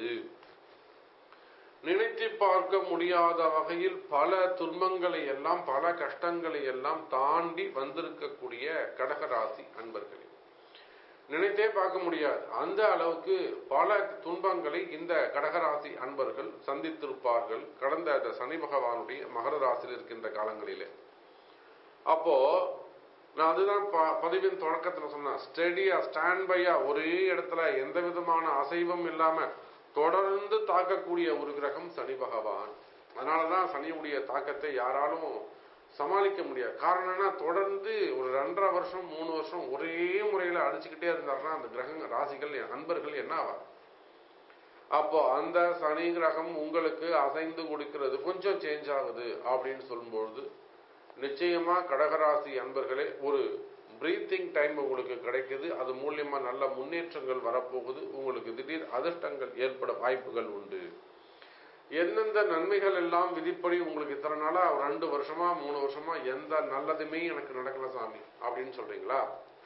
Speaker 1: நினைத்து பார்க்க முடியாத வகையில் பல துன்பங்களை எல்லாம் பல கஷ்டங்களை எல்லாம் தாண்டி வந்திருக்கக்கூடிய கடகராசி அன்பர்களே நினைத்தே பார்க்க முடியாது அந்த அளவுக்கு பல துன்பங்களை இந்த கடகராசி அன்பர்கள் சந்தித்திருப்பார்கள் கடந்த அந்த சனி பகவானுடைய மகர ராசியில் இருக்கின்ற காலங்களிலே அப்போ நான் அதுதான் ப- பதிவின் தொடக்கத்துல சொன்னேன் ஸ்டெடியா ஸ்டாண்ட் பையா ஒரே இடத்துல எந்த விதமான அசைவும் இல்லாம தொடர்ந்து தாக்கக்கூடிய ஒரு கிரகம் சனி பகவான் அதனாலதான் சனியுடைய தாக்கத்தை யாராலும் சமாளிக்க முடியாது காரணம் என்ன தொடர்ந்து ஒரு ரெண்டரை வருஷம் மூணு வருஷம் ஒரே முறையில அடிச்சுக்கிட்டே இருந்தாருன்னா அந்த கிரக ராசிகள் அன்பர்கள் என்ன ஆவார் அப்போ அந்த சனி கிரகம் உங்களுக்கு அசைந்து கொடுக்கிறது கொஞ்சம் சேஞ்ச் ஆகுது அப்படின்னு சொல்லும்பொழுது நிச்சயமா கடகராசி அன்பர்களே ஒரு பிரீத்திங் டைம் உங்களுக்கு கிடைக்குது அது மூலியமா நல்ல முன்னேற்றங்கள் வரப்போகுது உங்களுக்கு திடீர் அதிர்ஷ்டங்கள் ஏற்பட வாய்ப்புகள் உண்டு எந்தெந்த நன்மைகள் எல்லாம் விதிப்படி உங்களுக்கு இத்தனை நாளா ஒரு ரெண்டு வருஷமா மூணு வருஷமா எந்த நல்லதுமே எனக்கு நடக்கல சாமி அப்படின்னு சொல்றீங்களா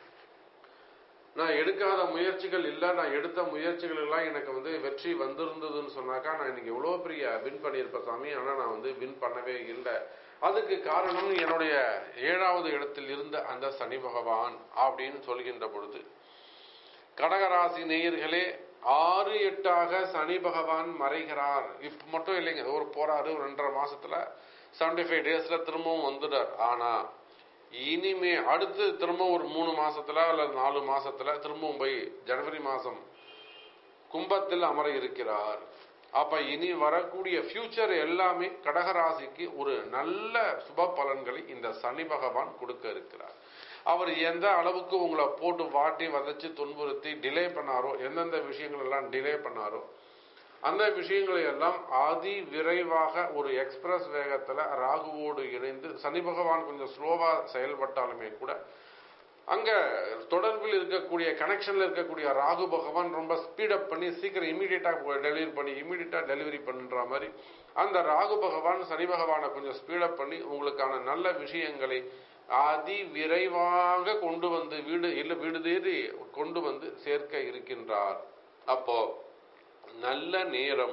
Speaker 1: நான் எடுக்காத முயற்சிகள் இல்ல நான் எடுத்த முயற்சிகள் எல்லாம் எனக்கு வந்து வெற்றி வந்திருந்ததுன்னு சொன்னாக்கா நான் இன்னைக்கு எவ்வளவு பெரிய வின் பண்ணியிருப்பேன் சாமி ஆனா நான் வந்து வின் பண்ணவே இல்லை அதுக்கு காரணம் என்னுடைய ஏழாவது இடத்தில் இருந்த அந்த சனி பகவான் அப்படின்னு சொல்கின்ற பொழுது கடகராசி நேயர்களே ஆறு எட்டாக சனி பகவான் மறைகிறார் இப்ப மட்டும் இல்லைங்க ஒரு போறாரு ஒரு ரெண்டரை மாசத்துல செவன்டி ஃபைவ் டேஸ்ல திரும்பவும் வந்துட்டார் ஆனா இனிமே அடுத்து திரும்ப ஒரு மூணு மாசத்துல அல்லது நாலு மாசத்துல திரும்பவும் போய் ஜனவரி மாசம் கும்பத்தில் அமர இருக்கிறார் அப்ப இனி வரக்கூடிய ஃபியூச்சர் எல்லாமே கடகராசிக்கு ஒரு நல்ல சுப பலன்களை இந்த சனி பகவான் கொடுக்க இருக்கிறார் அவர் எந்த அளவுக்கு உங்களை போட்டு வாட்டி வதச்சு துன்புறுத்தி டிலே பண்ணாரோ எந்தெந்த விஷயங்கள் எல்லாம் டிலே பண்ணாரோ அந்த விஷயங்களை எல்லாம் அதி விரைவாக ஒரு எக்ஸ்பிரஸ் வேகத்துல ராகுவோடு இணைந்து சனி பகவான் கொஞ்சம் ஸ்லோவா செயல்பட்டாலுமே கூட அங்க தொடர்பில் இருக்கக்கூடிய கனெக்ஷன்ல இருக்கக்கூடிய ராகு பகவான் ரொம்ப ஸ்பீடப் பண்ணி சீக்கிரம் இமீடியட்டா டெலிவரி பண்ணி இமீடியட்டா டெலிவரி பண்ணுற மாதிரி அந்த ராகு பகவான் சனி பகவானை கொஞ்சம் ஸ்பீடப் பண்ணி உங்களுக்கான நல்ல விஷயங்களை அதி விரைவாக கொண்டு வந்து வீடு இல்ல வீடு தேடி கொண்டு வந்து சேர்க்க இருக்கின்றார் அப்போ நல்ல நேரம்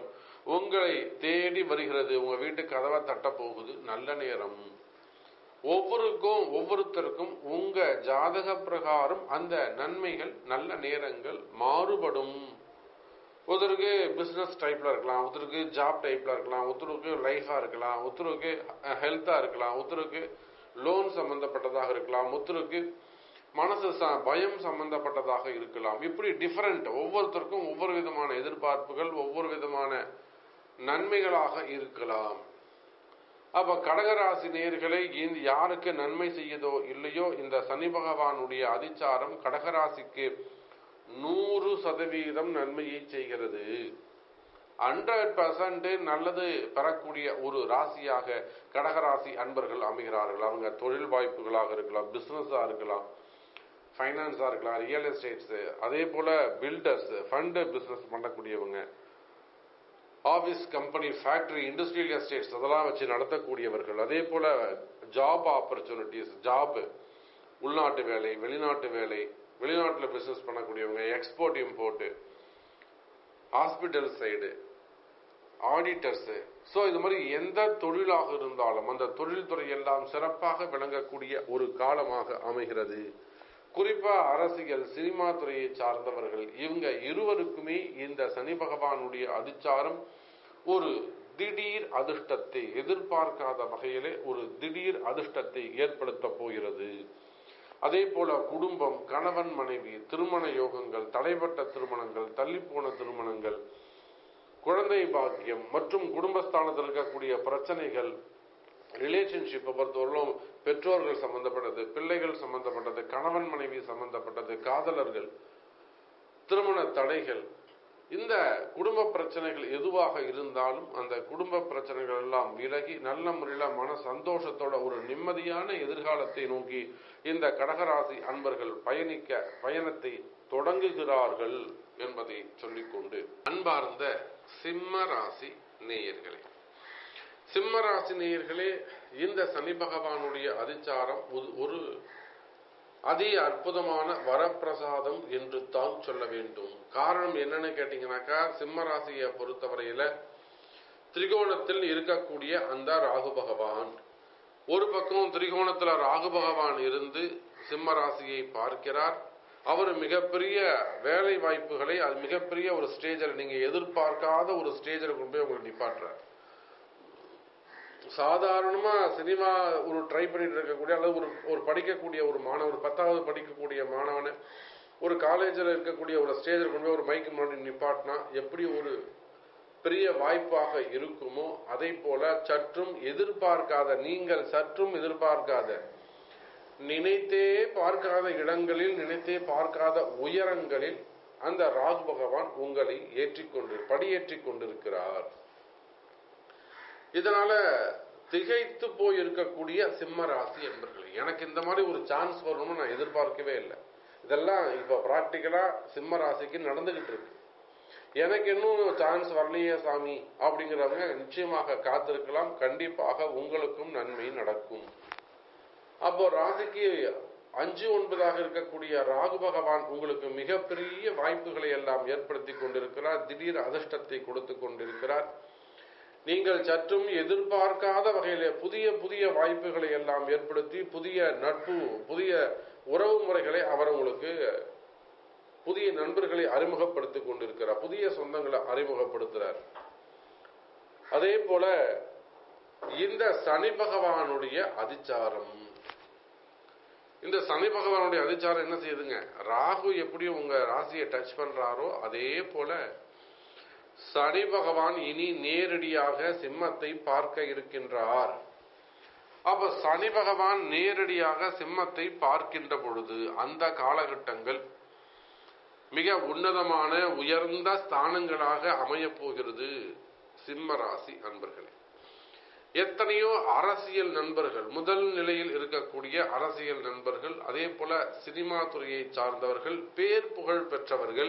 Speaker 1: உங்களை தேடி வருகிறது உங்க வீட்டு கதவை தட்ட போகுது நல்ல நேரம் ஒவ்வொருக்கும் ஒவ்வொருத்தருக்கும் உங்க ஜாதக பிரகாரம் அந்த நன்மைகள் நல்ல நேரங்கள் மாறுபடும் ஒருத்தருக்கு பிசினஸ் டைப்ல இருக்கலாம் ஒருத்தருக்கு ஜாப் டைப்ல இருக்கலாம் ஒருத்தருக்கு லைஃபா இருக்கலாம் ஒருத்தருக்கு ஹெல்த்தா இருக்கலாம் ஒருத்தருக்கு லோன் சம்பந்தப்பட்டதாக இருக்கலாம் ஒருத்தருக்கு மனசு ச- பயம் சம்பந்தப்பட்டதாக இருக்கலாம் இப்படி டிஃபரெண்ட் ஒவ்வொருத்தருக்கும் ஒவ்வொரு விதமான எதிர்பார்ப்புகள் ஒவ்வொரு விதமான நன்மைகளாக இருக்கலாம் அப்ப கடகராசி நேயர்களை இந்த யாருக்கு நன்மை செய்யுதோ இல்லையோ இந்த சனி பகவானுடைய அதிச்சாரம் கடகராசிக்கு நூறு சதவீதம் நன்மையை செய்கிறது ஹண்ட்ரட் பர்சன்ட் நல்லது பெறக்கூடிய ஒரு ராசியாக கடகராசி அன்பர்கள் அமைகிறார்கள் அவங்க தொழில் வாய்ப்புகளாக இருக்கலாம் பிசினஸா இருக்கலாம் ஃபைனான்ஸா இருக்கலாம் ரியல் எஸ்டேட்ஸ் அதே போல பில்டர்ஸ் ஃபண்டு பிசினஸ் பண்ணக்கூடியவங்க office company factory industrial estates அதெல்லாம் வச்சு நடத்தக்கூடியவர்கள் அதே போல ஜாப் ஆப்பர்ச்சுனிட்டிஸ் ஜாப் உள்நாட்டு வேலை வெளிநாட்டு வேலை வெளிநாட்டில் பிசினஸ் பண்ணக்கூடியவங்க export import hospital side auditors so இது மாதிரி எந்த தொழிலாக இருந்தாலும் அந்த தொழில்துறை எல்லாம் சிறப்பாக விளங்கக்கூடிய ஒரு காலமாக அமைகிறது குறிப்பா அரசியல் சினிமா துறையை சார்ந்தவர்கள் இவங்க இருவருக்குமே இந்த சனி பகவானுடைய அதிச்சாரம் ஒரு திடீர் அதிர்ஷ்டத்தை எதிர்பார்க்காத வகையிலே ஒரு திடீர் அதிர்ஷ்டத்தை ஏற்படுத்த போகிறது அதே போல குடும்பம் கணவன் மனைவி திருமண யோகங்கள் தடைப்பட்ட திருமணங்கள் தள்ளிப்போன திருமணங்கள் குழந்தை பாக்கியம் மற்றும் குடும்பஸ்தானத்தில் இருக்கக்கூடிய பிரச்சனைகள் ரிலேஷன்ஷிப்பை பொறுத்தவரையிலும் பெற்றோர்கள் சம்பந்தப்பட்டது பிள்ளைகள் சம்பந்தப்பட்டது கணவன் மனைவி சம்பந்தப்பட்டது காதலர்கள் திருமண தடைகள் இந்த குடும்ப பிரச்சனைகள் எதுவாக இருந்தாலும் அந்த குடும்ப பிரச்சனைகள் எல்லாம் விலகி நல்ல முறையில மன சந்தோஷத்தோட ஒரு நிம்மதியான எதிர்காலத்தை நோக்கி இந்த கடகராசி அன்பர்கள் பயணிக்க பயணத்தை தொடங்குகிறார்கள் என்பதை சொல்லிக்கொண்டு அன்பார்ந்த சிம்ம ராசி நேயர்களே சிம்ம ராசி நேயர்களே இந்த சனி பகவானுடைய அதிச்சாரம் ஒரு- ஒரு அதி அற்புதமான வரப்பிரசாதம் என்று தான் சொல்ல வேண்டும் காரணம் என்னன்னு கேட்டீங்கன்னாக்கா சிம்ம ராசியை பொறுத்தவரையில திரிகோணத்தில் இருக்கக்கூடிய அந்த ராகு பகவான் ஒரு பக்கம் திரிகோணத்துல ராகு பகவான் இருந்து சிம்ம ராசியை பார்க்கிறார் அவர் மிகப்பெரிய வேலை வாய்ப்புகளை அது மிகப்பெரிய ஒரு ஸ்டேஜில் நீங்க எதிர்பார்க்காத ஒரு ஸ்டேஜில் கொண்டு போய் உங்களை நிப்பாட்டுறார் சாதாரணமா சினிமா ஒரு ட்ரை பண்ணிட்டு இருக்கக்கூடிய அல்லது ஒரு ஒரு படிக்கக்கூடிய ஒரு மாணவர் பத்தாவது படிக்கக்கூடிய மாணவனை ஒரு காலேஜில் இருக்கக்கூடிய ஒரு ஸ்டேஜில் கொண்டு போய் ஒரு மைக்கு முன்னாடி நிப்பாட்டினா எப்படி ஒரு பெரிய வாய்ப்பாக இருக்குமோ அதை போல சற்றும் எதிர்பார்க்காத நீங்கள் சற்றும் எதிர்பார்க்காத நினைத்தே பார்க்காத இடங்களில் நினைத்தே பார்க்காத உயரங்களில் அந்த ராகு பகவான் உங்களை ஏற்றிக்கொண்டு படியேற்றிக் கொண்டிருக்கிறார் இதனால திகைத்து போய் இருக்கக்கூடிய சிம்ம ராசி என்பர்களே எனக்கு இந்த மாதிரி ஒரு சான்ஸ் வரணும்னு நான் எதிர்பார்க்கவே இல்லை இதெல்லாம் இப்ப பிராக்டிக்கலா சிம்ம ராசிக்கு நடந்துகிட்டு இருக்கு எனக்கு இன்னும் சான்ஸ் வரலையே சாமி அப்படிங்கிறவங்க நிச்சயமாக காத்திருக்கலாம் கண்டிப்பாக உங்களுக்கும் நன்மை நடக்கும் அப்போ ராசிக்கு அஞ்சு ஒன்பதாக இருக்கக்கூடிய ராகு பகவான் உங்களுக்கு மிகப்பெரிய வாய்ப்புகளை எல்லாம் ஏற்படுத்தி கொண்டிருக்கிறார் திடீர் அதிர்ஷ்டத்தை கொடுத்து கொண்டிருக்கிறார் நீங்கள் சற்றும் எதிர்பார்க்காத வகையிலே புதிய புதிய வாய்ப்புகளை எல்லாம் ஏற்படுத்தி புதிய நட்பு புதிய உறவு முறைகளை அவர் உங்களுக்கு புதிய நண்பர்களை அறிமுகப்படுத்திக் கொண்டிருக்கிறார் புதிய சொந்தங்களை அறிமுகப்படுத்துறார் அதே போல இந்த சனி பகவானுடைய அதிச்சாரம் இந்த சனி பகவானுடைய அதிச்சாரம் என்ன செய்யுதுங்க ராகு எப்படி உங்க ராசியை டச் பண்றாரோ அதே போல சனி பகவான் இனி நேரடியாக சிம்மத்தை பார்க்க இருக்கின்றார் அப்ப சனி பகவான் நேரடியாக சிம்மத்தை பார்க்கின்ற பொழுது அந்த காலகட்டங்கள் மிக உன்னதமான உயர்ந்த ஸ்தானங்களாக அமையப் போகிறது சிம்ம ராசி அன்பர்களே எத்தனையோ அரசியல் நண்பர்கள் முதல் நிலையில் இருக்கக்கூடிய அரசியல் நண்பர்கள் அதே போல சினிமா துறையை சார்ந்தவர்கள் பேர் புகழ் பெற்றவர்கள்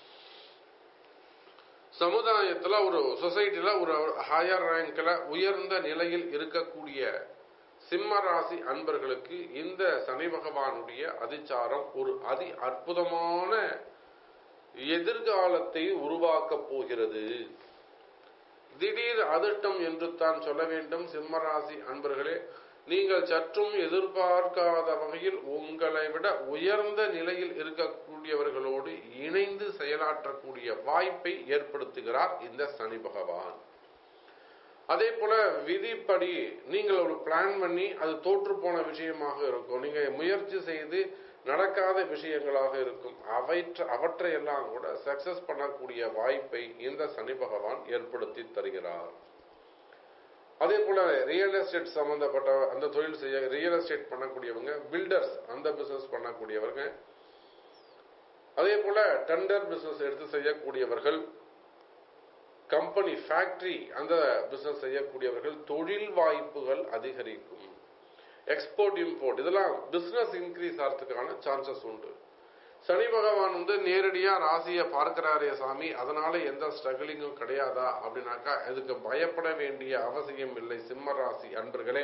Speaker 1: சமுதாயத்துல ஒரு சொசைட்டில ஒரு ஹையர் ரேங்க்ல உயர்ந்த நிலையில் இருக்கக்கூடிய சிம்ம ராசி அன்பர்களுக்கு இந்த சனி பகவானுடைய அதிச்சாரம் ஒரு அதி அற்புதமான எதிர்காலத்தை உருவாக்கப் போகிறது திடீர் அதிர்ஷ்டம் என்று தான் சொல்ல வேண்டும் சிம்மராசி அன்பர்களே நீங்கள் சற்றும் எதிர்பார்க்காத வகையில் உங்களை விட உயர்ந்த நிலையில் இருக்கக்கூடியவர்களோடு இணைந்து செயலாற்றக்கூடிய வாய்ப்பை ஏற்படுத்துகிறார் இந்த சனி பகவான் அதே போல விதிப்படி நீங்கள் ஒரு பிளான் பண்ணி அது தோற்று போன விஷயமாக இருக்கும் நீங்க முயற்சி செய்து நடக்காத விஷயங்களாக இருக்கும் அவற்றை அவற்றையெல்லாம் கூட சக்சஸ் பண்ணக்கூடிய வாய்ப்பை இந்த சனி பகவான் ஏற்படுத்தி தருகிறார் அதே போல ரியல் எஸ்டேட் சம்பந்தப்பட்ட அந்த தொழில் செய்ய ரியல் எஸ்டேட் பண்ணக்கூடியவங்க பில்டர்ஸ் அந்த பிசினஸ் பண்ணக்கூடியவங்க அதே போல டெண்டர் பிசினஸ் எடுத்து செய்யக்கூடியவர்கள் கம்பெனி ஃபேக்டரி அந்த பிசினஸ் செய்யக்கூடியவர்கள் தொழில் வாய்ப்புகள் அதிகரிக்கும் எக்ஸ்போர்ட் இம்போர்ட் இதெல்லாம் பிசினஸ் இன்க்ரீஸ் ஆகிறதுக்கான சான்சஸ் உண்டு சனி பகவான் வந்து நேரடியா ராசியை பார்க்கிறாரே சாமி அதனால எந்த ஸ்ட்ரகிளிங்கும் கிடையாதா அப்படின்னாக்கா அதுக்கு பயப்பட வேண்டிய அவசியம் இல்லை சிம்ம ராசி அன்பர்களே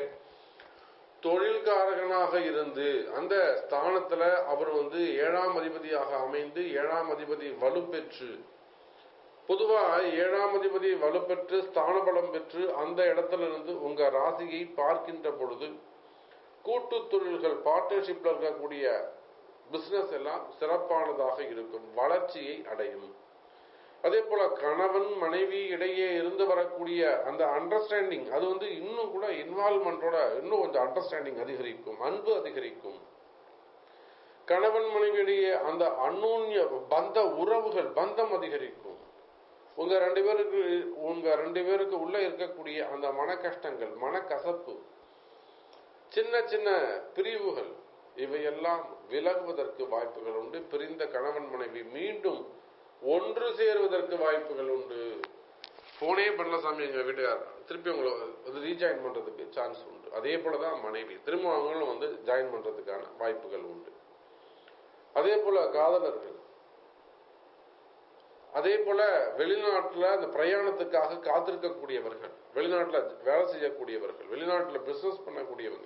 Speaker 1: தொழில்காரகனாக இருந்து அந்த ஸ்தானத்துல அவர் வந்து ஏழாம் அதிபதியாக அமைந்து ஏழாம் அதிபதி வலுப்பெற்று பொதுவா ஏழாம் அதிபதி வலுப்பெற்று ஸ்தான பலம் பெற்று அந்த இடத்துல இருந்து உங்க ராசியை பார்க்கின்ற பொழுது கூட்டு தொழில்கள் பார்ட்னர்ஷிப்ல இருக்கக்கூடிய பிசினஸ் எல்லாம் சிறப்பானதாக இருக்கும் வளர்ச்சியை அடையும் அதே போல கணவன் மனைவி இடையே இருந்து வரக்கூடிய அந்த அண்டர்ஸ்டாண்டிங் அது வந்து இன்னும் கூட இன்வால்மெண்டோட இன்னும் கொஞ்சம் அண்டர்ஸ்டாண்டிங் அதிகரிக்கும் அன்பு அதிகரிக்கும் கணவன் மனைவியிடையே அந்த அந்நூன்ய பந்த உறவுகள் பந்தம் அதிகரிக்கும் உங்க ரெண்டு பேருக்கு உங்க ரெண்டு பேருக்கு உள்ள இருக்கக்கூடிய அந்த மன கஷ்டங்கள் மனக்கசப்பு சின்ன சின்ன பிரிவுகள் இவையெல்லாம் விலகுவதற்கு வாய்ப்புகள் உண்டு பிரிந்த கணவன் மனைவி மீண்டும் ஒன்று சேருவதற்கு வாய்ப்புகள் உண்டு போனே பண்ணல சாமி எங்க வீட்டுக்கார் திருப்பி உங்களை வந்து ரீஜாயின் பண்றதுக்கு சான்ஸ் உண்டு அதே போலதான் மனைவி திரும்ப அவங்களும் வந்து ஜாயின் பண்றதுக்கான வாய்ப்புகள் உண்டு அதே போல காதலர்கள் அதே போல வெளிநாட்டுல அந்த பிரயாணத்துக்காக காத்திருக்கக்கூடியவர்கள் வெளிநாட்டுல வேலை செய்யக்கூடியவர்கள் வெளிநாட்டுல பிசினஸ் பண்ணக்கூடியவங்க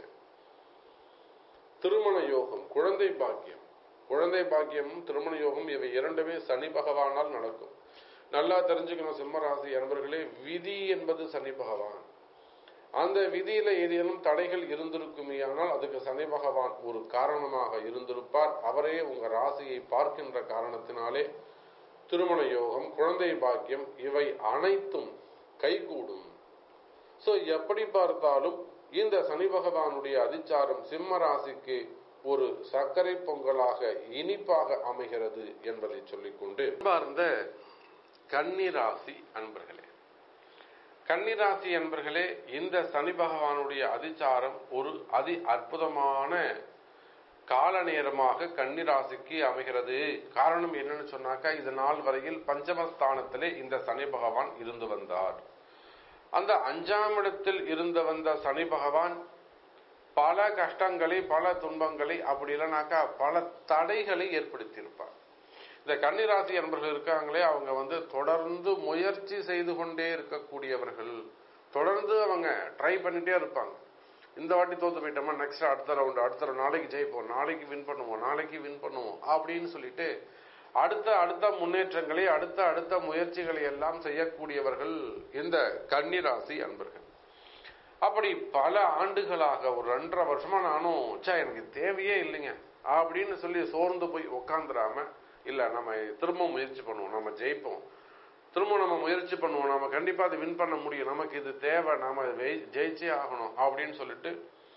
Speaker 1: திருமண யோகம் குழந்தை பாக்கியம் குழந்தை பாக்கியம் திருமண யோகம் இவை இரண்டுமே சனி பகவானால் நடக்கும் நல்லா தெரிஞ்சுக்கணும் சிம்மராசி அன்பர்களே விதி என்பது சனி பகவான் அந்த விதியில ஏதேனும் தடைகள் இருந்திருக்குமே ஆனால் அதுக்கு சனி பகவான் ஒரு காரணமாக இருந்திருப்பார் அவரே உங்க ராசியை பார்க்கின்ற காரணத்தினாலே திருமண யோகம் குழந்தை பாக்கியம் இவை அனைத்தும் கைகூடும் சோ எப்படி பார்த்தாலும் இந்த சனி பகவானுடைய அதிச்சாரம் சிம்ம ராசிக்கு ஒரு சர்க்கரை பொங்கலாக இனிப்பாக அமைகிறது என்பதை சொல்லிக்கொண்டு பார்ந்த கன்னிராசி அன்பர்களே கன்னிராசி அன்பர்களே இந்த சனி பகவானுடைய அதிச்சாரம் ஒரு அதி அற்புதமான கால நேரமாக கன்னிராசிக்கு அமைகிறது காரணம் என்னன்னு சொன்னாக்கா இது நாள் வரையில் பஞ்சமஸ்தானத்திலே இந்த சனி பகவான் இருந்து வந்தார் அந்த அஞ்சாம் இடத்தில் இருந்து வந்த சனி பகவான் பல கஷ்டங்களை பல துன்பங்களை அப்படி இல்லைனாக்கா பல தடைகளை ஏற்படுத்தியிருப்பார் இந்த கன்னிராசி அன்பர்கள் இருக்காங்களே அவங்க வந்து தொடர்ந்து முயற்சி செய்து கொண்டே இருக்கக்கூடியவர்கள் தொடர்ந்து அவங்க ட்ரை பண்ணிட்டே இருப்பாங்க இந்த வாட்டி தோத்து போயிட்டோமா நெக்ஸ்ட் அடுத்த ரவுண்ட் அடுத்த round, நாளைக்கு ஜெயிப்போம் நாளைக்கு வின் பண்ணுவோம் நாளைக்கு வின் பண்ணுவோம் அப்படின்னு சொல்லிட்டு அடுத்த அடுத்த முன்னேற்றங்களை அடுத்த அடுத்த முயற்சிகளை எல்லாம் செய்யக்கூடியவர்கள் இந்த கன்னிராசி அன்பர்கள் அப்படி பல ஆண்டுகளாக ஒரு ரெண்டரை வருஷமா நானும் சா எனக்கு தேவையே இல்லைங்க அப்படின்னு சொல்லி சோர்ந்து போய் உக்காந்துராம இல்ல நம்ம திரும்ப முயற்சி பண்ணுவோம் நம்ம ஜெயிப்போம் திரும்ப நம்ம முயற்சி பண்ணுவோம் நம்ம கண்டிப்பா அதை வின் பண்ண முடியும் நமக்கு இது தேவை நாம வெய்- ஜெயிச்சே ஆகணும் அப்படின்னு சொல்லிட்டு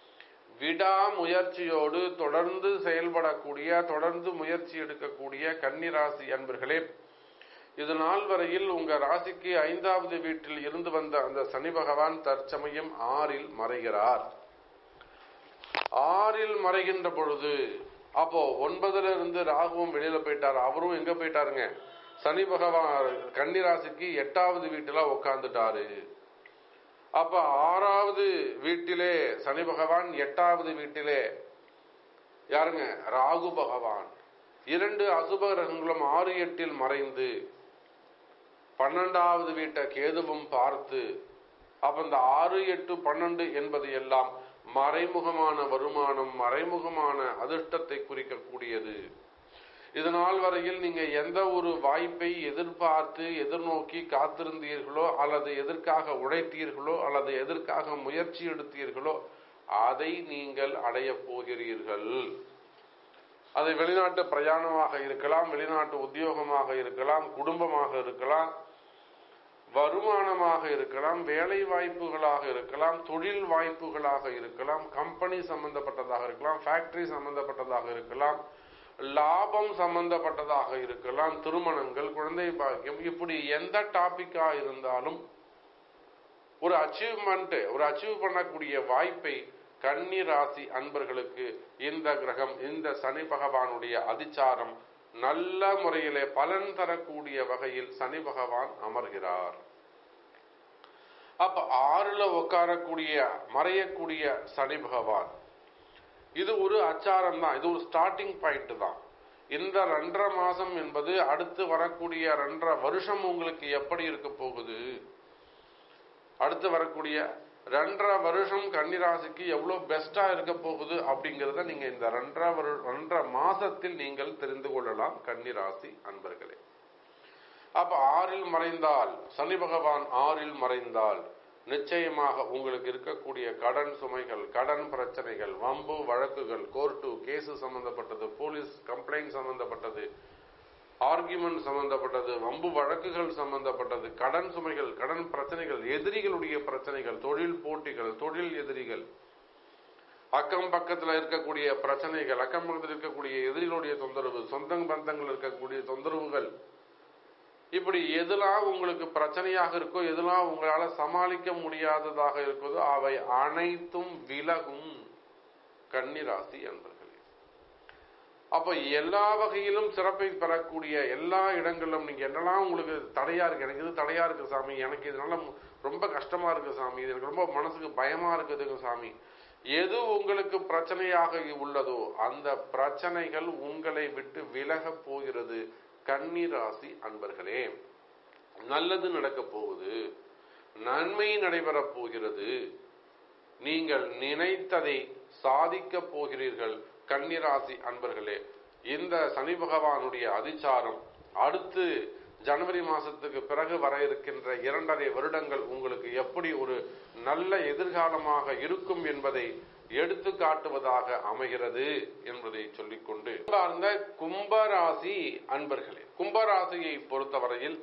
Speaker 1: விடாமுயற்சியோடு தொடர்ந்து செயல்படக்கூடிய தொடர்ந்து முயற்சி எடுக்கக்கூடிய கன்னிராசி அன்பர்களே இது நாள் வரையில் உங்க ராசிக்கு ஐந்தாவது வீட்டில் இருந்து வந்த அந்த சனி பகவான் தற்சமயம் ஆறில் மறைகிறார் ஆறில் மறைகின்ற பொழுது அப்போ ஒன்பதுல இருந்து ராகுவும் வெளியில போயிட்டார் அவரும் எங்க போயிட்டாருங்க சனி பகவான் கன்னிராசிக்கு எட்டாவது வீட்டுல உட்காந்துட்டாரு அப்ப ஆறாவது வீட்டிலே சனி பகவான் எட்டாவது வீட்டிலே யாருங்க ராகு பகவான் இரண்டு அசுப கிரகங்களும் ஆறு எட்டில் மறைந்து பன்னெண்டாவது வீட்டை கேதுவும் பார்த்து அப்ப இந்த ஆறு எட்டு பன்னெண்டு என்பது எல்லாம் மறைமுகமான வருமானம் மறைமுகமான அதிர்ஷ்டத்தை குறிக்கக்கூடியது இது நாள் வரையில் நீங்க எந்த ஒரு வாய்ப்பை எதிர்பார்த்து எதிர்நோக்கி காத்திருந்தீர்களோ அல்லது எதற்காக உழைத்தீர்களோ அல்லது எதற்காக முயற்சி எடுத்தீர்களோ அதை நீங்கள் அடையப் போகிறீர்கள் அது வெளிநாட்டு பிரயாணமாக இருக்கலாம் வெளிநாட்டு உத்தியோகமாக இருக்கலாம் குடும்பமாக இருக்கலாம் வருமானமாக இருக்கலாம் வேலை வாய்ப்புகளாக இருக்கலாம் தொழில் வாய்ப்புகளாக இருக்கலாம் கம்பெனி சம்பந்தப்பட்டதாக இருக்கலாம் ஃபேக்டரி சம்பந்தப்பட்டதாக இருக்கலாம் லாபம் சம்பந்தப்பட்டதாக இருக்கலாம் திருமணங்கள் குழந்தை பாக்கியம் இப்படி எந்த டாபிக்கா இருந்தாலும் ஒரு அச்சீவ்மெண்ட் ஒரு அச்சீவ் பண்ணக்கூடிய வாய்ப்பை கன்னி ராசி அன்பர்களுக்கு இந்த கிரகம் இந்த சனி பகவானுடைய அதிச்சாரம் நல்ல முறையிலே பலன் தரக்கூடிய வகையில் சனி பகவான் அமர்கிறார் அப்ப ஆறுல உட்காரக்கூடிய மறையக்கூடிய சனி பகவான் இது ஒரு அச்சாரம் தான் இது ஒரு ஸ்டார்டிங் பாயிண்ட் தான் இந்த ரெண்டரை மாசம் என்பது அடுத்து வரக்கூடிய ரெண்டரை வருஷம் உங்களுக்கு எப்படி இருக்க போகுது அடுத்து வரக்கூடிய ரெண்டரை வருஷம் கன்னிராசிக்கு எவ்வளவு பெஸ்டா இருக்க போகுது அப்படிங்கறத நீங்க இந்த ரெண்டரை வரு ரெண்டரை மாசத்தில் நீங்கள் தெரிந்து கொள்ளலாம் கன்னிராசி அன்பர்களே அப்ப ஆறில் மறைந்தால் சனி பகவான் ஆறில் மறைந்தால் நிச்சயமாக உங்களுக்கு இருக்கக்கூடிய கடன் சுமைகள் கடன் பிரச்சனைகள் வம்பு வழக்குகள் கோர்ட்டு கேஸ் சம்பந்தப்பட்டது போலீஸ் கம்ப்ளைண்ட் சம்பந்தப்பட்டது ஆர்குமெண்ட் சம்பந்தப்பட்டது வம்பு வழக்குகள் சம்பந்தப்பட்டது கடன் சுமைகள் கடன் பிரச்சனைகள் எதிரிகளுடைய பிரச்சனைகள் தொழில் போட்டிகள் தொழில் எதிரிகள் அக்கம் பக்கத்துல இருக்கக்கூடிய பிரச்சனைகள் அக்கம் பக்கத்தில் இருக்கக்கூடிய எதிரிகளுடைய தொந்தரவு சொந்த பந்தங்கள் இருக்கக்கூடிய தொந்தரவுகள் இப்படி எதெல்லாம் உங்களுக்கு பிரச்சனையாக இருக்கோ எதெல்லாம் உங்களால சமாளிக்க முடியாததாக இருக்குதோ அவை அனைத்தும் விலகும் கன்னிராசி என்பர்களே அப்ப எல்லா வகையிலும் சிறப்பை பெறக்கூடிய எல்லா இடங்களிலும் நீங்க என்னெல்லாம் உங்களுக்கு தடையா இருக்கு எனக்கு இது தடையா இருக்கு சாமி எனக்கு இதனால ரொம்ப கஷ்டமா இருக்கு சாமி இது எனக்கு ரொம்ப மனசுக்கு பயமா இருக்குதுங்க சாமி எது உங்களுக்கு பிரச்சனையாக உள்ளதோ அந்த பிரச்சனைகள் உங்களை விட்டு விலக போகிறது கன்னி ராசி அன்பர்களே நல்லது நடக்க போகுது நன்மை நடைபெறப் போகிறது நீங்கள் நினைத்ததை சாதிக்க போகிறீர்கள் கன்னிராசி அன்பர்களே இந்த சனி பகவானுடைய அதிச்சாரம் அடுத்து ஜனவரி மாசத்துக்கு பிறகு வர இருக்கின்ற இரண்டரை வருடங்கள் உங்களுக்கு எப்படி ஒரு நல்ல எதிர்காலமாக இருக்கும் என்பதை எடுத்து காட்டுவதாக அமைகிறது என்பதை சொல்லிக்கொண்டு அந்த கும்பராசி அன்பர்களே கும்பராசியை பொறுத்தவரையில்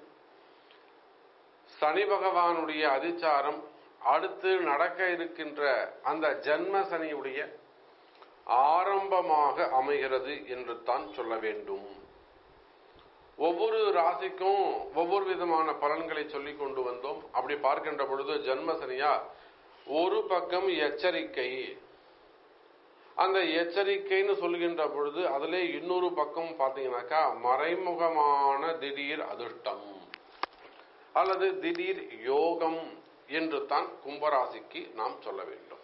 Speaker 1: சனி பகவானுடைய அதிச்சாரம் அடுத்து நடக்க இருக்கின்ற அந்த ஜன்ம சனியுடைய ஆரம்பமாக அமைகிறது என்று தான் சொல்ல வேண்டும் ஒவ்வொரு ராசிக்கும் ஒவ்வொரு விதமான பலன்களை சொல்லிக் கொண்டு வந்தோம் அப்படி பார்க்கின்ற பொழுது ஜன்ம சனியா ஒரு பக்கம் எச்சரிக்கை அந்த எச்சரிக்கைன்னு சொல்கின்ற பொழுது அதிலே இன்னொரு பக்கம் பார்த்தீங்கன்னாக்கா மறைமுகமான திடீர் அதிர்ஷ்டம் அல்லது திடீர் யோகம் என்று தான் கும்பராசிக்கு நாம் சொல்ல வேண்டும்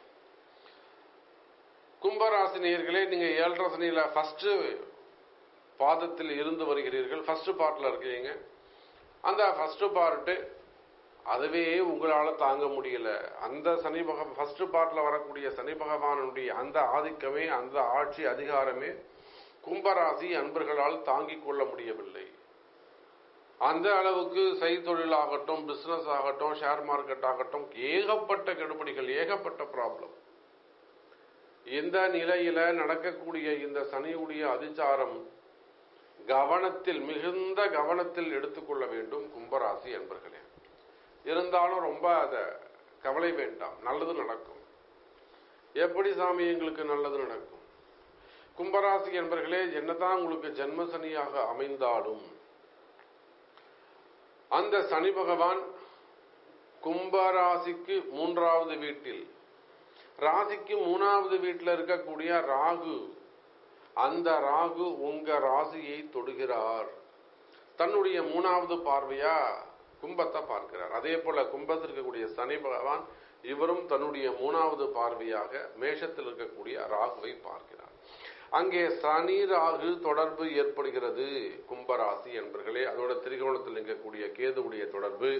Speaker 1: கும்பராசி நேயர்களே நீங்க ஏழரை சனியில ஃபர்ஸ்ட் பாதத்தில் இருந்து வருகிறீர்கள் ஃபர்ஸ்ட் பார்ட்ல இருக்கீங்க அந்த ஃபர்ஸ்ட் பார்ட்டு அதுவே உங்களால தாங்க முடியல அந்த சனி பக ஃபர்ஸ்ட் பார்ட்ல வரக்கூடிய சனி பகவானுடைய அந்த ஆதிக்கமே அந்த ஆட்சி அதிகாரமே கும்பராசி அன்பர்களால் தாங்கிக் கொள்ள முடியவில்லை அந்த அளவுக்கு செய்தொழில் ஆகட்டும் பிசினஸ் ஆகட்டும் ஷேர் மார்க்கெட் ஆகட்டும் ஏகப்பட்ட கெடுபடிகள் ஏகப்பட்ட ப்ராப்ளம் இந்த நிலையில நடக்கக்கூடிய இந்த சனியுடைய அதிச்சாரம் கவனத்தில் மிகுந்த கவனத்தில் எடுத்துக்கொள்ள வேண்டும் கும்பராசி என்பர்களே இருந்தாலும் ரொம்ப அத கவலை வேண்டாம் நல்லது நடக்கும் எப்படி சாமி எங்களுக்கு நல்லது நடக்கும் கும்பராசி என்பர்களே என்னதான் உங்களுக்கு ஜென்ம சனியாக அமைந்தாலும் அந்த சனி பகவான் கும்பராசிக்கு மூன்றாவது வீட்டில் ராசிக்கு மூணாவது வீட்டில் இருக்கக்கூடிய ராகு அந்த ராகு உங்க ராசியை தொடுகிறார் தன்னுடைய மூணாவது பார்வையா கும்பத்தை பார்க்கிறார் அதே போல கும்பத்தில் இருக்கக்கூடிய சனி பகவான் இவரும் தன்னுடைய மூணாவது பார்வையாக மேஷத்தில் இருக்கக்கூடிய ராகுவை பார்க்கிறார் அங்கே சனி ராகு தொடர்பு ஏற்படுகிறது கும்பராசி என்பர்களே அதோட திரிகோணத்தில் இருக்கக்கூடிய கேதுவுடைய தொடர்பு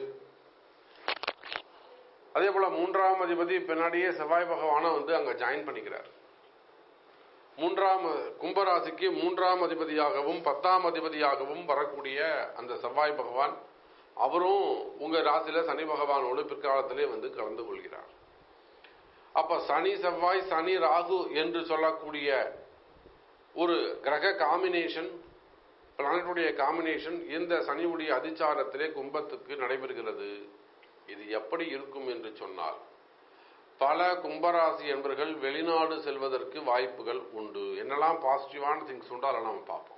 Speaker 1: அதே போல மூன்றாம் அதிபதி பின்னாடியே செவ்வாய் பகவான வந்து அங்க ஜாயின் பண்ணிக்கிறார் மூன்றாம் கும்பராசிக்கு மூன்றாம் அதிபதியாகவும் பத்தாம் அதிபதியாகவும் வரக்கூடிய அந்த செவ்வாய் பகவான் அவரும் உங்க ராசியில சனி பகவானோடு பிற்காலத்திலே வந்து கலந்து கொள்கிறார் அப்ப சனி செவ்வாய் சனி ராகு என்று சொல்லக்கூடிய ஒரு கிரக காம்பினேஷன் பிளானட்டுடைய காம்பினேஷன் இந்த சனியுடைய அதிச்சாரத்திலே கும்பத்துக்கு நடைபெறுகிறது இது எப்படி இருக்கும் என்று சொன்னால் பல கும்பராசி என்பர்கள் வெளிநாடு செல்வதற்கு வாய்ப்புகள் உண்டு என்னெல்லாம் பாசிட்டிவான திங்ஸ் உண்டோ அதெல்லாம் நம்ம பார்ப்போம்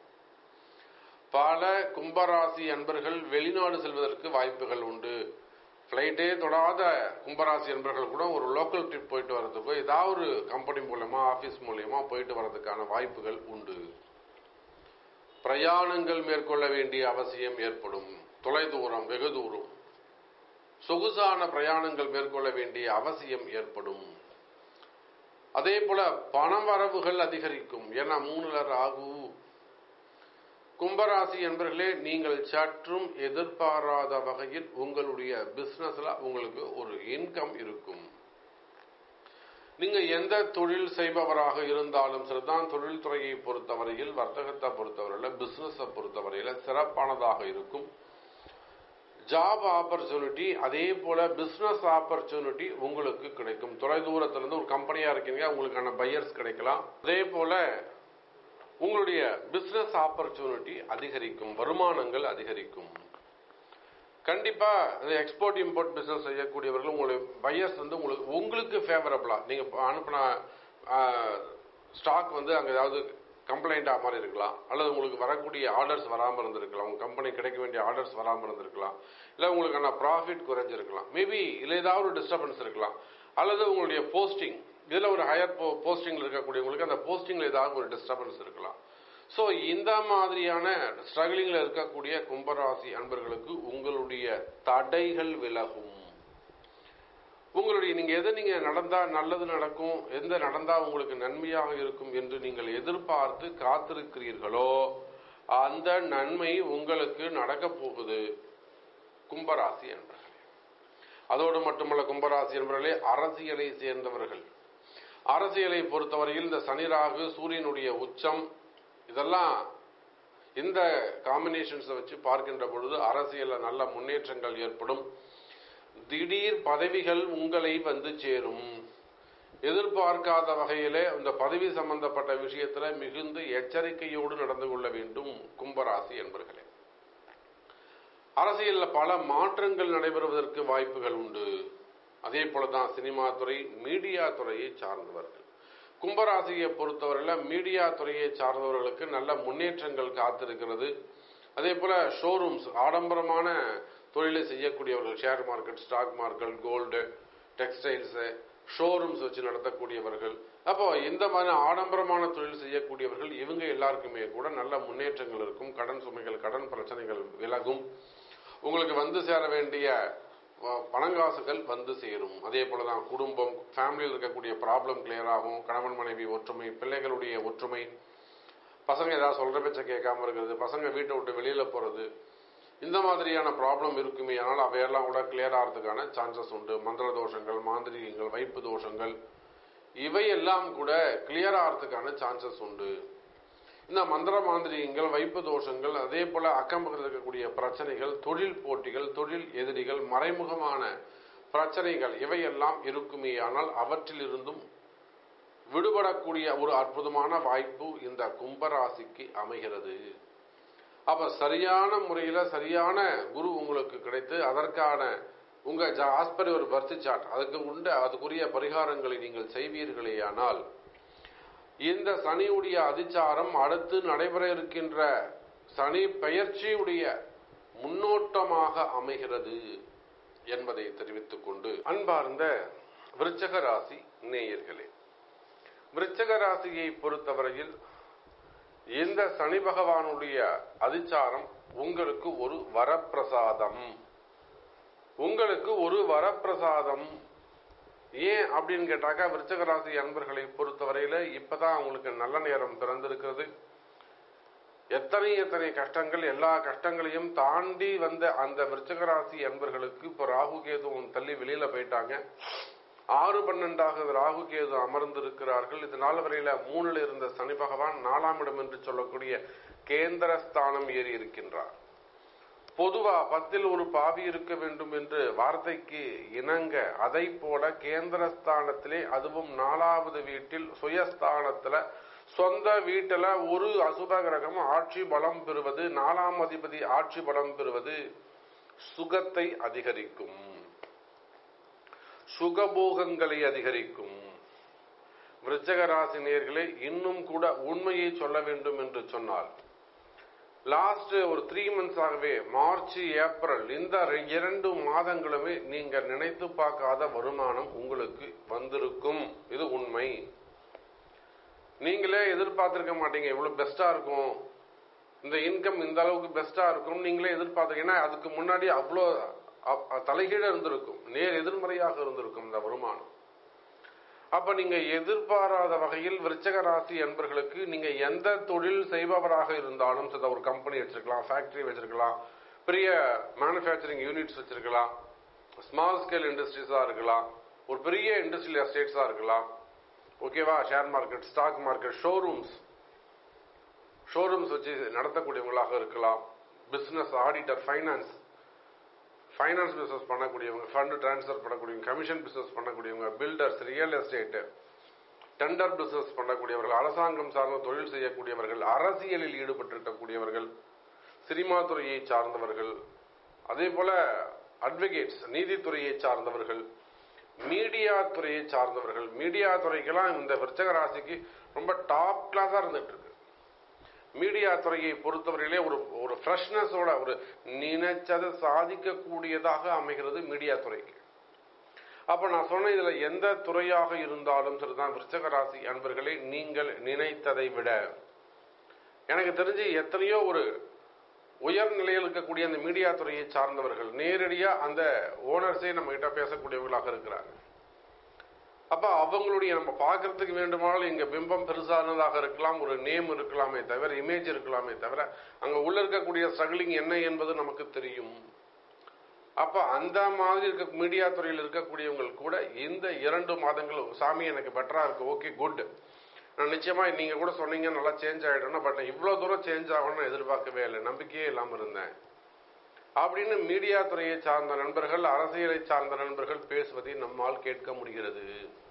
Speaker 1: பல கும்பராசி அன்பர்கள் வெளிநாடு செல்வதற்கு வாய்ப்புகள் உண்டு ஃப்ளைட்டே தொடாத கும்பராசி அன்பர்கள் கூட ஒரு லோக்கல் ட்ரிப் போயிட்டு வர்றதுக்கோ ஏதாவது ஒரு கம்பெனி மூலயமா ஆஃபீஸ் மூலயமா போயிட்டு வர்றதுக்கான வாய்ப்புகள் உண்டு பிரயாணங்கள் மேற்கொள்ள வேண்டிய அவசியம் ஏற்படும் தொலைதூரம் வெகு தூரம் சொகுசான பிரயாணங்கள் மேற்கொள்ள வேண்டிய அவசியம் ஏற்படும் அதே போல பண வரவுகள் அதிகரிக்கும் ஏன்னா மூணுல ராகு கும்பராசி என்பர்களே நீங்கள் சற்றும் எதிர்பாராத வகையில் உங்களுடைய பிசினஸ்ல உங்களுக்கு ஒரு இன்கம் இருக்கும் நீங்க எந்த தொழில் செய்பவராக இருந்தாலும் சரிதான் தொழில் துறையை பொறுத்தவரையில் வர்த்தகத்தை பொறுத்தவரையில பிசினஸை பொறுத்தவரையில சிறப்பானதாக இருக்கும் ஜாப் ஆப்பர்ச்சுனிட்டி அதே போல பிசினஸ் ஆப்பர்ச்சுனிட்டி உங்களுக்கு கிடைக்கும் தொலைதூரத்திலிருந்து ஒரு கம்பெனியா இருக்கீங்க உங்களுக்கான பையர்ஸ் கிடைக்கலாம் அதே போல உங்களுடைய பிசினஸ் ஆப்பர்ச்சுனிட்டி அதிகரிக்கும் வருமானங்கள் அதிகரிக்கும் கண்டிப்பா இந்த எக்ஸ்போர்ட் இம்போர்ட் பிசினஸ் செய்யக்கூடியவர்கள் உங்களுடைய பையர்ஸ் வந்து உங்களுக்கு உங்களுக்கு ஃபேவரபிளா நீங்க அனுப்பின ஸ்டாக் வந்து அங்க ஏதாவது கம்ப்ளைண்டா மாதிரி இருக்கலாம் அல்லது உங்களுக்கு வரக்கூடிய ஆர்டர்ஸ் வராமல் இருந்திருக்கலாம் உங்க கம்பெனி கிடைக்க வேண்டிய ஆர்டர்ஸ் வராமல் இருந்திருக்கலாம் இல்ல உங்களுக்கான ப்ராஃபிட் குறைஞ்சிருக்கலாம் மேபி இல்ல ஏதாவது ஒரு டிஸ்டர்பன்ஸ் இருக்கலாம் அல்லது உங்களுடைய போஸ்டிங் இதுல ஒரு ஹையர் போஸ்டிங்ல இருக்கக்கூடியவங்களுக்கு அந்த போஸ்டிங்ல ஏதாவது ஒரு டிஸ்டர்பன்ஸ் இருக்கலாம் ஸோ இந்த மாதிரியான ஸ்ட்ரகிளிங்ல இருக்கக்கூடிய கும்பராசி அன்பர்களுக்கு உங்களுடைய தடைகள் விலகும் உங்களுடைய நீங்க எதை நீங்க நடந்தா நல்லது நடக்கும் எந்த நடந்தா உங்களுக்கு நன்மையாக இருக்கும் என்று நீங்கள் எதிர்பார்த்து காத்திருக்கிறீர்களோ அந்த நன்மை உங்களுக்கு நடக்க போகுது கும்பராசி என்பர்களே அதோடு மட்டுமல்ல கும்பராசி என்பவர்களே அரசியலை சேர்ந்தவர்கள் அரசியலை பொறுத்தவரையில் இந்த சனிராகு சூரியனுடைய உச்சம் இதெல்லாம் இந்த காம்பினேஷன்ஸை வச்சு பார்க்கின்ற பொழுது அரசியல்ல நல்ல முன்னேற்றங்கள் ஏற்படும் திடீர் பதவிகள் உங்களை வந்து சேரும் எதிர்பார்க்காத வகையிலே இந்த பதவி சம்பந்தப்பட்ட விஷயத்துல மிகுந்த எச்சரிக்கையோடு நடந்து கொள்ள வேண்டும் கும்பராசி என்பர்களே அரசியல்ல பல மாற்றங்கள் நடைபெறுவதற்கு வாய்ப்புகள் உண்டு அதே போலதான் சினிமா துறை மீடியா துறையை சார்ந்தவர்கள் கும்பராசியை பொறுத்தவரையில மீடியா துறையை சார்ந்தவர்களுக்கு நல்ல முன்னேற்றங்கள் காத்திருக்கிறது அதே போல ஷோரூம்ஸ் ஆடம்பரமான தொழிலை செய்யக்கூடியவர்கள் share market stock market gold textiles showrooms வச்சு நடத்தக்கூடியவர்கள் அப்போ இந்த மாதிரி ஆடம்பரமான தொழில் செய்யக்கூடியவர்கள் இவங்க எல்லாருக்குமே கூட நல்ல முன்னேற்றங்கள் இருக்கும் கடன் சுமைகள் கடன் பிரச்சனைகள் விலகும் உங்களுக்கு வந்து சேர வேண்டிய பணங்காசுகள் வந்து சேரும் அதே போலதான் குடும்பம் ஃபேமிலியில் இருக்கக்கூடிய ப்ராப்ளம் கிளியர் ஆகும் கணவன் மனைவி ஒற்றுமை பிள்ளைகளுடைய ஒற்றுமை பசங்க ஏதாவது சொல்ற பேச்ச கேட்காம இருக்கிறது பசங்க வீட்டை விட்டு வெளியில போறது இந்த மாதிரியான ப்ராப்ளம் இருக்குமே ஆனால் அவையெல்லாம் கூட கிளியர் ஆகிறதுக்கான சான்சஸ் உண்டு மந்திர தோஷங்கள் மாந்திரிகங்கள் வைப்பு தோஷங்கள் இவையெல்லாம் கூட கிளியர் ஆகிறதுக்கான சான்சஸ் உண்டு இந்த மந்திர மாந்திரிகங்கள் வைப்பு தோஷங்கள் அதே போல அக்கம் பக்கத்தில் இருக்கக்கூடிய பிரச்சனைகள் தொழில் போட்டிகள் தொழில் எதிரிகள் மறைமுகமான பிரச்சனைகள் இவையெல்லாம் இருக்குமே ஆனால் அவற்றிலிருந்தும் விடுபடக்கூடிய ஒரு அற்புதமான வாய்ப்பு இந்த கும்பராசிக்கு அமைகிறது அப்ப சரியான முறையில சரியான குரு உங்களுக்கு கிடைத்து அதற்கான உங்க ஆஸ்பரி ஒரு பர்த் சார்ட் அதுக்கு உண்டு அதுக்குரிய பரிகாரங்களை நீங்கள் செய்வீர்களேயானால் இந்த சனியுடைய அதிச்சாரம் அடுத்து நடைபெற இருக்கின்ற சனி பெயர்ச்சியுடைய முன்னோட்டமாக அமைகிறது என்பதை தெரிவித்துக் கொண்டு அன்பார்ந்த விருச்சக ராசி நேயர்களே விருச்சக ராசியை பொறுத்தவரையில் இந்த சனி பகவானுடைய அதிச்சாரம் உங்களுக்கு ஒரு வரப்பிரசாதம் உங்களுக்கு ஒரு வரப்பிரசாதம் ஏன் அப்படின்னு கேட்டாக்கா விருச்சக ராசி அன்பர்களை பொறுத்தவரையில இப்பதான் அவங்களுக்கு நல்ல நேரம் பிறந்திருக்கிறது எத்தனை எத்தனை கஷ்டங்கள் எல்லா கஷ்டங்களையும் தாண்டி வந்த அந்த விருச்சக ராசி அன்பர்களுக்கு இப்போ ராகு கேதுவும் தள்ளி வெளியில போயிட்டாங்க ஆறு பன்னெண்டாக ராகு கேது அமர்ந்திருக்கிறார்கள் இது நாள் வரையில மூணுல இருந்த சனி பகவான் நாலாம் இடம் என்று சொல்லக்கூடிய கேந்திர ஸ்தானம் ஏறி இருக்கின்றார் பொதுவா பத்தில் ஒரு பாவி இருக்க வேண்டும் என்று வார்த்தைக்கு இணங்க அதை போல கேந்திரஸ்தானத்திலே அதுவும் நாலாவது வீட்டில் சுயஸ்தானத்துல சொந்த வீட்டுல ஒரு அசுப கிரகம் ஆட்சி பலம் பெறுவது நாலாம் அதிபதி ஆட்சி பலம் பெறுவது சுகத்தை அதிகரிக்கும் சுகபோகங்களை அதிகரிக்கும் விருச்சக ராசி நேர்களே இன்னும் கூட உண்மையை சொல்ல வேண்டும் என்று சொன்னால் லாஸ்ட் ஒரு த்ரீ மந்த்ஸ் ஆகவே மார்ச் ஏப்ரல் இந்த ரெ- இரண்டு மாதங்களுமே நீங்க நினைத்து பார்க்காத வருமானம் உங்களுக்கு வந்திருக்கும் இது உண்மை நீங்களே எதிர்பார்த்திருக்க மாட்டீங்க இவ்வளவு பெஸ்டா இருக்கும் இந்த இன்கம் இந்த அளவுக்கு பெஸ்டா இருக்கும் நீங்களே எதிர்பார்த்தீங்க ஏன்னா அதுக்கு முன்னாடி அவ்வளோ அ- அ- தலைகீழ இருந்திருக்கும் நேர் எதிர்மறையாக இருந்திருக்கும் இந்த வருமானம் அப்ப நீங்க எதிர்பாராத வகையில் விருச்சக ராசி என்பர்களுக்கு நீங்க எந்த தொழில் செய்பவராக இருந்தாலும் சரி, ஒரு கம்பெனி வச்சிருக்கலாம் ஃபேக்டரி வச்சிருக்கலாம் பெரிய மேனுஃபேக்சரிங் யூனிட்ஸ் வச்சிருக்கலாம் ஸ்மால் ஸ்கேல் இண்டஸ்ட்ரீஸா இருக்கலாம் ஒரு பெரிய இண்டஸ்ட்ரியல் எஸ்டேட்ஸா இருக்கலாம் ஓகேவா share market stock market showrooms showrooms வச்சு நடத்தக்கூடியவங்களாக இருக்கலாம் business auditor finance finance business பண்ணக்கூடியவங்க ஃபண்ட் ட்ரான்ஸ்ஃபர் பண்ணக்கூடியவங்க கமிஷன் பிசினஸ் பண்ணக்கூடியவங்க builders real estate tender business பண்ணக்கூடியவர்கள் அரசாங்கம் சார்ந்த தொழில் செய்யக்கூடியவர்கள் அரசியலில் ஈடுபட்டிருக்கக்கூடியவர்கள் சினிமா துறையை சார்ந்தவர்கள் அதே போல அட்வொகேட்ஸ் நீதித்துறையை சார்ந்தவர்கள் மீடியா துறையை சார்ந்தவர்கள் மீடியா துறைக்கெல்லாம் இந்த விருச்சக ராசிக்கு ரொம்ப டாப் கிளாஸா இருந்துட்டு இருக்கு மீடியா துறையை பொறுத்தவரையிலே ஒரு ஒரு ஃப்ரெஷ்னஸோட ஒரு நினைச்சதை சாதிக்கக்கூடியதாக அமைகிறது மீடியா துறைக்கு அப்ப நான் சொன்ன இதுல எந்த துறையாக இருந்தாலும் சரிதான் விருச்சக ராசி அன்பர்களே நீங்கள் நினைத்ததை விட எனக்கு தெரிஞ்சு எத்தனையோ ஒரு உயர் நிலையில் இருக்கக்கூடிய அந்த மீடியா துறையை சார்ந்தவர்கள் நேரடியா அந்த ஓனர்ஸே நம்ம கிட்ட பேசக்கூடியவர்களாக இருக்கிறாங்க அப்ப அவங்களுடைய நம்ம பார்க்கறதுக்கு வேண்டுமானாலும் இங்க பிம்பம் பெருசானதாக இருக்கலாம் ஒரு நேம் இருக்கலாமே தவிர இமேஜ் இருக்கலாமே தவிர அங்க உள்ள இருக்கக்கூடிய ஸ்ட்ரகிளிங் என்ன என்பது நமக்கு தெரியும் அப்ப அந்த மாதிரி இருக்க மீடியா துறையில் இருக்கக்கூடியவங்க கூட இந்த இரண்டு மாதங்கள் சாமி எனக்கு பெட்டரா இருக்கு ஓகே குட் நான் நிச்சயமா நீங்க கூட சொன்னீங்க நல்லா சேஞ்ச் ஆயிடும் பட் இவ்வளவு தூரம் சேஞ்ச் ஆகணும்னு எதிர்பார்க்கவே இல்லை நம்பிக்கையே இல்லாம இருந்தேன் அப்படின்னு மீடியா துறையை சார்ந்த நண்பர்கள் அரசியலை சார்ந்த நண்பர்கள் பேசுவதை நம்மால் கேட்க முடிகிறது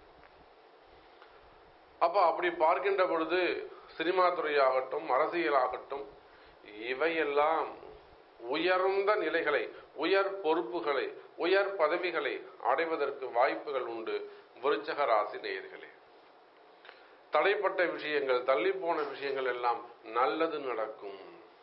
Speaker 1: அப்ப அப்படி பார்க்கின்ற பொழுது சினிமா துறையாகட்டும் அரசியலாகட்டும் இவையெல்லாம் உயர்ந்த நிலைகளை உயர் பொறுப்புகளை உயர் பதவிகளை அடைவதற்கு வாய்ப்புகள் உண்டு விருச்சக ராசி நேயர்களே தடைப்பட்ட விஷயங்கள் தள்ளி போன விஷயங்கள் எல்லாம் நல்லது நடக்கும்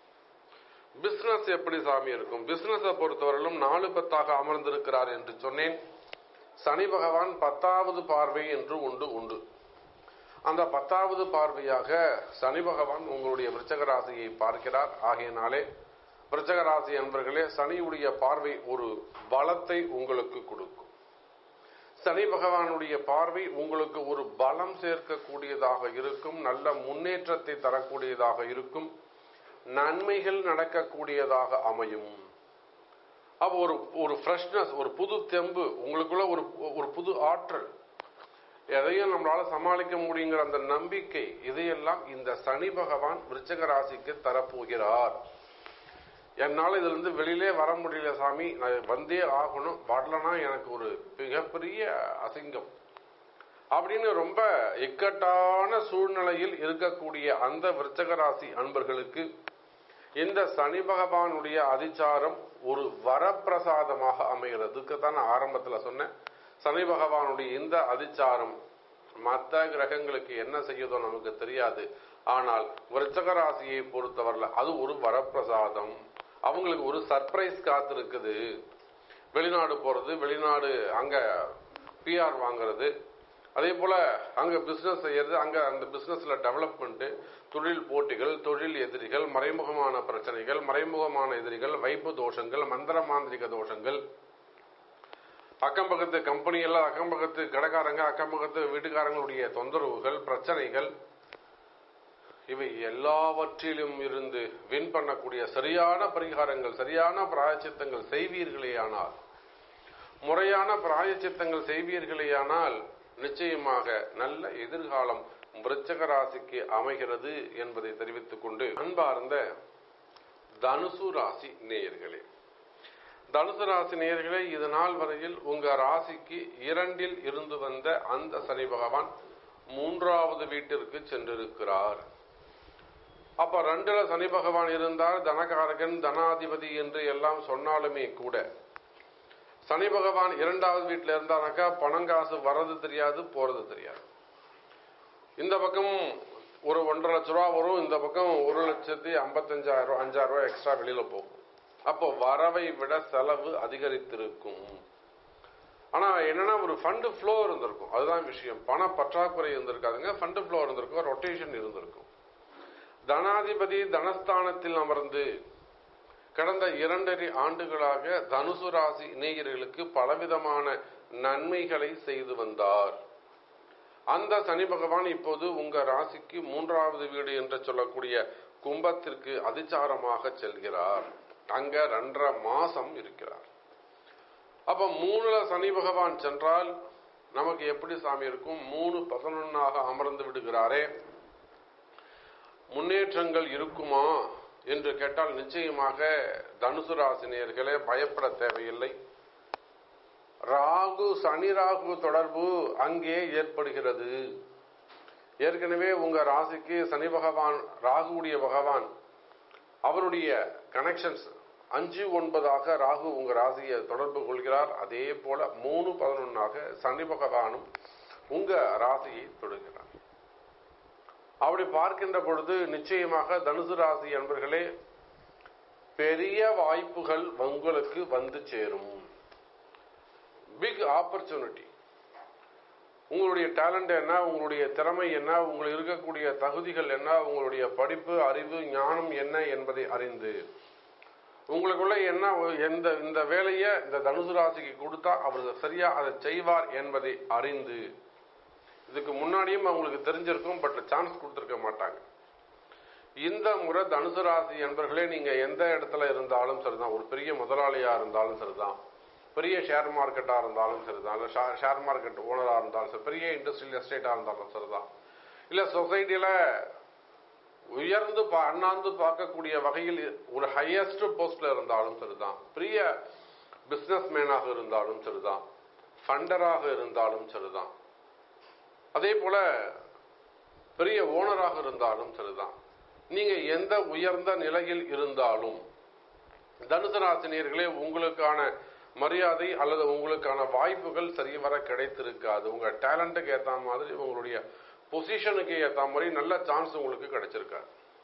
Speaker 1: பிசினஸ் எப்படி சாமி இருக்கும் பிசினஸ பொறுத்தவரையிலும் நாலு பத்தாக அமர்ந்திருக்கிறார் என்று சொன்னேன் சனி பகவான் பத்தாவது பார்வை என்று உண்டு உண்டு அந்த பத்தாவது பார்வையாக சனி பகவான் உங்களுடைய விருச்சக ராசியை பார்க்கிறார் ஆகையினாலே விருச்சக ராசி என்பர்களே சனியுடைய பார்வை ஒரு பலத்தை உங்களுக்கு கொடுக்கும் சனி பகவானுடைய பார்வை உங்களுக்கு ஒரு பலம் சேர்க்கக்கூடியதாக இருக்கும் நல்ல முன்னேற்றத்தை தரக்கூடியதாக இருக்கும் நன்மைகள் நடக்கக்கூடியதாக அமையும் அப்போ ஒரு ஒரு ஃப்ரெஷ்னஸ் ஒரு புது தெம்பு உங்களுக்குள்ள ஒரு ஒரு புது ஆற்றல் எதையும் நம்மளால சமாளிக்க முடியுங்கிற அந்த நம்பிக்கை இதையெல்லாம் இந்த சனி பகவான் விருச்சக ராசிக்கு தரப்போகிறார் என்னால் இதுல இருந்து வெளியிலே வர முடியல சாமி நான் வந்தே ஆகணும் வரலனா எனக்கு ஒரு மிகப்பெரிய அசிங்கம் அப்படின்னு ரொம்ப இக்கட்டான சூழ்நிலையில் இருக்கக்கூடிய அந்த விருச்சக ராசி அன்பர்களுக்கு இந்த சனி பகவானுடைய அதிச்சாரம் ஒரு வரப்பிரசாதமாக அமைகிறது இதுக்குத்தான் நான் ஆரம்பத்துல சொன்னேன் சனி பகவானுடைய இந்த அதிச்சாரம் மற்ற கிரகங்களுக்கு என்ன செய்யுதோ நமக்கு தெரியாது ஆனால் விருச்சக ராசியை பொறுத்தவரையில் அது ஒரு வரப்பிரசாதம் அவங்களுக்கு ஒரு சர்ப்ரைஸ் காத்திருக்குது வெளிநாடு போறது வெளிநாடு அங்க பிஆர் வாங்குறது அதே போல அங்க பிசினஸ் செய்யறது அங்க அந்த பிசினஸ்ல டெவலப்மெண்ட் தொழில் போட்டிகள் தொழில் எதிரிகள் மறைமுகமான பிரச்சனைகள் மறைமுகமான எதிரிகள் வைப்பு தோஷங்கள் மந்திர மாந்திரிக தோஷங்கள் அக்கம் பக்கத்து கம்பெனி எல்லாம் அக்கம் பக்கத்து கடைக்காரங்க அக்கம் பக்கத்து வீட்டுக்காரங்களுடைய தொந்தரவுகள் பிரச்சனைகள் இவை எல்லாவற்றிலும் இருந்து வின் பண்ணக்கூடிய சரியான பரிகாரங்கள் சரியான பிராயச்சித்தங்கள் செய்வீர்களே ஆனால் முறையான பிராயச்சித்தங்கள் செய்வீர்களேயானால் நிச்சயமாக நல்ல எதிர்காலம் விருச்சக ராசிக்கு அமைகிறது என்பதை தெரிவித்துக் கொண்டு அன்பார்ந்த தனுசு ராசி நேயர்களே தனுசு ராசி நேயர்களே இது நாள் வரையில் உங்க ராசிக்கு இரண்டில் இருந்து வந்த அந்த சனி பகவான் மூன்றாவது வீட்டிற்கு சென்றிருக்கிறார் அப்ப ரெண்டுல சனி பகவான் இருந்தால் தனகாரகன் தனாதிபதி என்று எல்லாம் சொன்னாலுமே கூட சனி பகவான் இரண்டாவது வீட்டில் இருந்தானாக்கா பணங்காசு வர்றது தெரியாது போறது தெரியாது இந்த பக்கம் ஒரு ஒன்றரை லட்ச ரூபா வரும் இந்த பக்கம் ஒரு லட்சத்தி ஐம்பத்தஞ்சாயிரம் ரூபா அஞ்சாயிரம் ரூபாய் எக்ஸ்ட்ரா வெளியில போகும் அப்போ வரவை விட செலவு அதிகரித்திருக்கும் ஆனா என்னன்னா ஒரு ஃபண்டு ஃப்ளோ இருந்திருக்கும் அதுதான் விஷயம் பண பற்றாக்குறை இருந்திருக்காதுங்க ஃபண்டு ஃப்ளோ இருந்திருக்கும் ரொட்டேஷன் இருந்திருக்கும் தனாதிபதி தனஸ்தானத்தில் அமர்ந்து கடந்த இரண்டரை ஆண்டுகளாக தனுசு ராசி இணையர்களுக்கு பலவிதமான நன்மைகளை செய்து வந்தார் அந்த சனி பகவான் இப்போது உங்க ராசிக்கு மூன்றாவது வீடு என்று சொல்லக்கூடிய கும்பத்திற்கு அதிச்சாரமாக செல்கிறார் அங்க ரெண்டரை மாசம் இருக்கிறார் அப்ப மூணுல சனி பகவான் சென்றால் நமக்கு எப்படி சாமி இருக்கும் மூணு பதினொன்னாக அமர்ந்து விடுகிறாரே முன்னேற்றங்கள் இருக்குமா என்று கேட்டால் நிச்சயமாக தனுசு ராசினியர்களே பயப்பட தேவையில்லை ராகு சனி ராகு தொடர்பு அங்கே ஏற்படுகிறது ஏற்கனவே உங்க ராசிக்கு சனி பகவான் ராகுடைய பகவான் அவருடைய கனெக்ஷன்ஸ் அஞ்சு ஒன்பதாக ராகு உங்க ராசியை தொடர்பு கொள்கிறார் அதே போல மூணு பதினொன்னாக சனி பகவானும் உங்க ராசியை தொடுகிறார் அப்படி பார்க்கின்ற பொழுது நிச்சயமாக தனுசு ராசி என்பர்களே பெரிய வாய்ப்புகள் உங்களுக்கு வந்து சேரும் பிக் ஆப்பர்ச்சுனிட்டி உங்களுடைய டேலண்ட் என்ன உங்களுடைய திறமை என்ன உங்களுக்கு இருக்கக்கூடிய தகுதிகள் என்ன உங்களுடைய படிப்பு அறிவு ஞானம் என்ன என்பதை அறிந்து உங்களுக்குள்ள என்ன எந்த இந்த வேலையை இந்த தனுசு ராசிக்கு கொடுத்தா அவர் சரியா அதை செய்வார் என்பதை அறிந்து இதுக்கு முன்னாடியும் அவங்களுக்கு தெரிஞ்சிருக்கும் பட் சான்ஸ் கொடுத்துருக்க மாட்டாங்க இந்த முறை தனுசு ராசி என்பர்களே நீங்க எந்த இடத்துல இருந்தாலும் சரிதான் ஒரு பெரிய முதலாளியா இருந்தாலும் சரிதான் பெரிய ஷேர் மார்க்கெட்டா இருந்தாலும் சரிதான் இல்ல ஷேர் மார்க்கெட் ஓனரா இருந்தாலும் சரி பெரிய இண்டஸ்ட்ரியல் எஸ்டேட்டா இருந்தாலும் சரிதான் இல்ல சொசைட்டில உயர்ந்து அண்ணாந்து பார்க்கக்கூடிய வகையில் ஒரு ஹையஸ்ட் போஸ்ட்ல இருந்தாலும் சரிதான் பெரிய பிசினஸ் மேனாக இருந்தாலும் சரிதான் ஃபண்டராக இருந்தாலும் சரிதான் அதே போல பெரிய ஓனராக இருந்தாலும் சரிதான் நீங்க எந்த உயர்ந்த நிலையில் இருந்தாலும் தனுசு ராசினியர்களே உங்களுக்கான மரியாதை அல்லது உங்களுக்கான வாய்ப்புகள் சரிவர கிடைத்திருக்காது உங்க டேலண்ட்டுக்கு ஏத்த மாதிரி உங்களுடைய பொசிஷனுக்கு ஏத்த மாதிரி நல்ல சான்ஸ் உங்களுக்கு கிடைச்சிருக்காது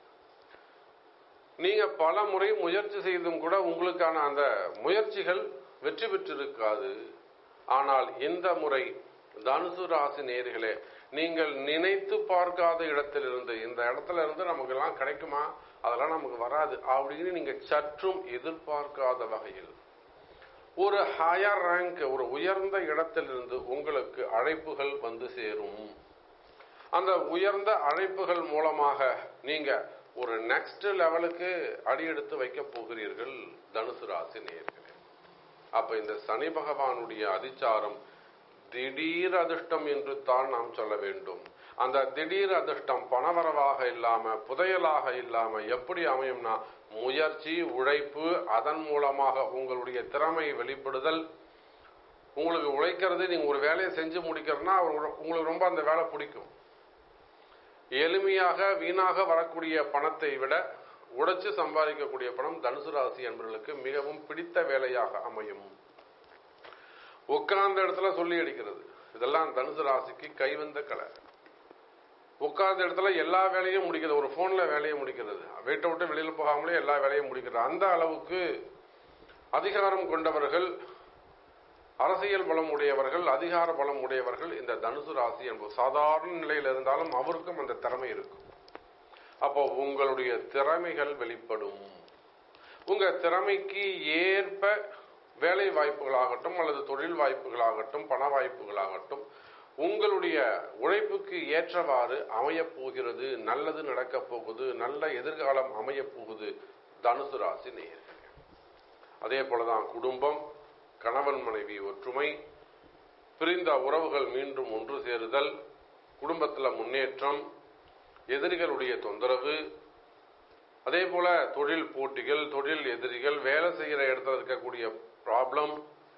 Speaker 1: நீங்க பல முறை முயற்சி செய்தும் கூட உங்களுக்கான அந்த முயற்சிகள் வெற்றி பெற்றிருக்காது ஆனால் இந்த முறை தனுசு ராசி நேர்களே நீங்கள் நினைத்து பார்க்காத இடத்திலிருந்து இந்த இடத்துல இருந்து நமக்கு எல்லாம் கிடைக்குமா அதெல்லாம் நமக்கு வராது அப்படின்னு நீங்க சற்றும் எதிர்பார்க்காத வகையில் ஒரு ஹையர் ரேங்க் ஒரு உயர்ந்த இடத்திலிருந்து உங்களுக்கு அழைப்புகள் வந்து சேரும் அந்த உயர்ந்த அழைப்புகள் மூலமாக நீங்க ஒரு நெக்ஸ்ட் லெவலுக்கு அடியெடுத்து வைக்க போகிறீர்கள் தனுசு ராசி நேர்களே அப்ப இந்த சனி பகவானுடைய அதிச்சாரம் திடீர் அதிர்ஷ்டம் என்று தான் நாம் சொல்ல வேண்டும் அந்த திடீர் அதிர்ஷ்டம் பணவரவாக இல்லாம புதையலாக இல்லாம எப்படி அமையும்னா முயற்சி உழைப்பு அதன் மூலமாக உங்களுடைய திறமை வெளிப்படுதல் உங்களுக்கு உழைக்கிறது நீங்க ஒரு வேலையை செஞ்சு முடிக்கிறதுனா உங்களுக்கு ரொம்ப அந்த வேலை பிடிக்கும் எளிமையாக வீணாக வரக்கூடிய பணத்தை விட உடைச்சு சம்பாதிக்கக்கூடிய பணம் தனுசு ராசி என்பவர்களுக்கு மிகவும் பிடித்த வேலையாக அமையும் உட்கார்ந்த இடத்துல சொல்லி அடிக்கிறது இதெல்லாம் தனுசு ராசிக்கு கைவந்த கலை உட்கார்ந்த இடத்துல எல்லா வேலையும் முடிக்கிறது ஒரு போன்ல வேலையை முடிக்கிறது வீட்டை விட்டு வெளியில போகாமலே எல்லா வேலையும் முடிக்கிறது அந்த அளவுக்கு அதிகாரம் கொண்டவர்கள் அரசியல் பலம் உடையவர்கள் அதிகார பலம் உடையவர்கள் இந்த தனுசு ராசி என்பது சாதாரண நிலையில் இருந்தாலும் அவருக்கும் அந்த திறமை இருக்கும் அப்போ உங்களுடைய திறமைகள் வெளிப்படும் உங்க திறமைக்கு ஏற்ப வேலை வாய்ப்புகளாகட்டும் அல்லது தொழில் வாய்ப்புகளாகட்டும் பண வாய்ப்புகளாகட்டும் உங்களுடைய உழைப்புக்கு ஏற்றவாறு அமையப் போகிறது நல்லது நடக்கப் போகுது நல்ல எதிர்காலம் அமையப் போகுது தனுசு ராசி நேயர்களே அதே போலதான் குடும்பம் கணவன் மனைவி ஒற்றுமை பிரிந்த உறவுகள் மீண்டும் ஒன்று சேருதல் குடும்பத்தில் முன்னேற்றம் எதிரிகளுடைய தொந்தரவு அதே போல தொழில் போட்டிகள் தொழில் எதிரிகள் வேலை செய்கிற இடத்துல இருக்கக்கூடிய ப்ராப்ளம்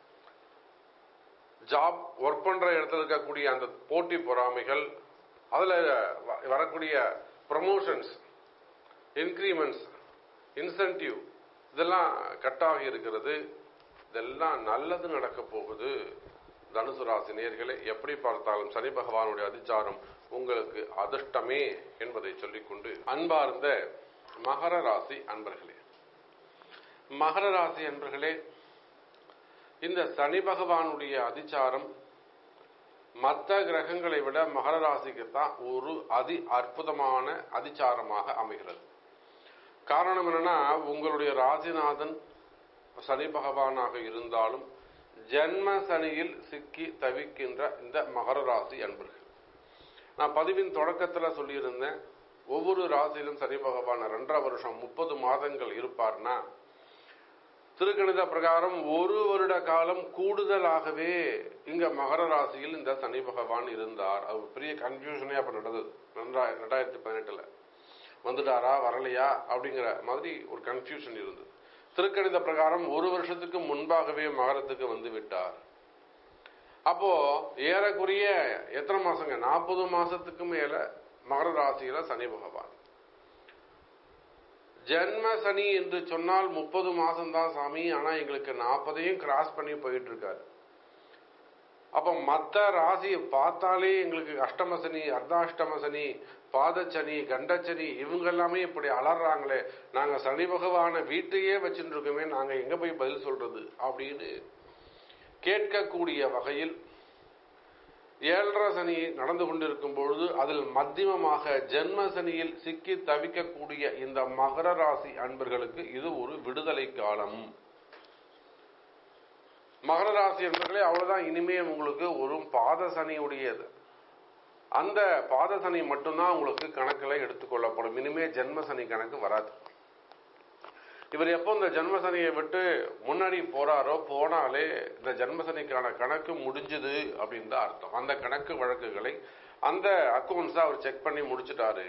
Speaker 1: ஜாப் ஒர்க் பண்ற இடத்துல இருக்கக்கூடிய அந்த போட்டி பொறாமைகள் அதுல வ- வரக்கூடிய ப்ரமோஷன்ஸ் இன்க்ரிமெண்ட்ஸ் இன்சென்டிவ் இதெல்லாம் கட்டாகி இருக்கிறது இதெல்லாம் நல்லது நடக்க போகுது தனுசு ராசி நேயர்களே எப்படி பார்த்தாலும் சனி பகவானுடைய அதிச்சாரம் உங்களுக்கு அதிர்ஷ்டமே என்பதை சொல்லிக்கொண்டு அன்பார்ந்த மகர ராசி அன்பர்களே மகர ராசி அன்பர்களே இந்த சனி பகவானுடைய அதிச்சாரம் மற்ற கிரகங்களை விட மகர ராசிக்கு தான் ஒரு அதி அற்புதமான அதிச்சாரமாக அமைகிறது காரணம் என்னன்னா உங்களுடைய ராசிநாதன் சனி பகவானாக இருந்தாலும் ஜென்ம சனியில் சிக்கி தவிக்கின்ற இந்த மகர ராசி அன்பர்கள் நான் பதிவின் தொடக்கத்தில் சொல்லியிருந்தேன் ஒவ்வொரு ராசியிலும் சனி பகவான் ரெண்டரை வருஷம் முப்பது மாதங்கள் இருப்பார்னா திருக்கணித பிரகாரம் ஒரு வருட காலம் கூடுதலாகவே இங்க மகர ராசியில் இந்த சனி பகவான் இருந்தார் அது ஒரு பெரிய கன்ஃபியூஷனே அப்ப நடந்தது ரெண்டா- ரெண்டாயிரத்தி பதினெட்டுல வந்துட்டாரா வரலையா அப்படிங்கிற மாதிரி ஒரு கன்ஃபியூஷன் இருந்தது திருக்கணித பிரகாரம் ஒரு வருஷத்துக்கு முன்பாகவே மகரத்துக்கு வந்து விட்டார் அப்போ ஏறக்குறைய எத்தனை மாசங்க நாற்பது மாசத்துக்கு மேல மகர ராசியில சனி பகவான் ஜென்ம சனி என்று சொன்னால் முப்பது மாசம் தான் சாமி ஆனா எங்களுக்கு நாற்பதையும் கிராஸ் பண்ணி போயிட்டு இருக்காரு அப்ப மத்த ராசியை பார்த்தாலே எங்களுக்கு அஷ்டம சனி அர்த்தாஷ்டம சனி பாதச்சனி கண்டச்சனி இவங்க எல்லாமே இப்படி அலறாங்களே நாங்க சனி பகவான வீட்டையே வச்சுட்டு இருக்கோமே நாங்க எங்க போய் பதில் சொல்றது அப்படின்னு கேட்கக்கூடிய வகையில் ஏழரை சனி நடந்து கொண்டிருக்கும் பொழுது அதில் மத்தியமமாக ஜென்ம சனியில் சிக்கி தவிக்கக்கூடிய இந்த மகர ராசி அன்பர்களுக்கு இது ஒரு விடுதலை காலம் மகர ராசி என்பர்களே அவ்வளவுதான் இனிமே உங்களுக்கு ஒரு பாத சனியுடையது அந்த பாத சனி மட்டும்தான் உங்களுக்கு கணக்கில் எடுத்துக்கொள்ளப்படும் இனிமே ஜென்ம சனி கணக்கு வராது இவர் எப்போ இந்த ஜென்மசனியை விட்டு முன்னாடி போறாரோ போனாலே இந்த ஜென்மசனிக்கான கணக்கு முடிஞ்சுது அப்படின்னு தான் அர்த்தம் அந்த கணக்கு வழக்குகளை அந்த அக்கௌண்ட்ஸை அவர் செக் பண்ணி முடிச்சிட்டாரு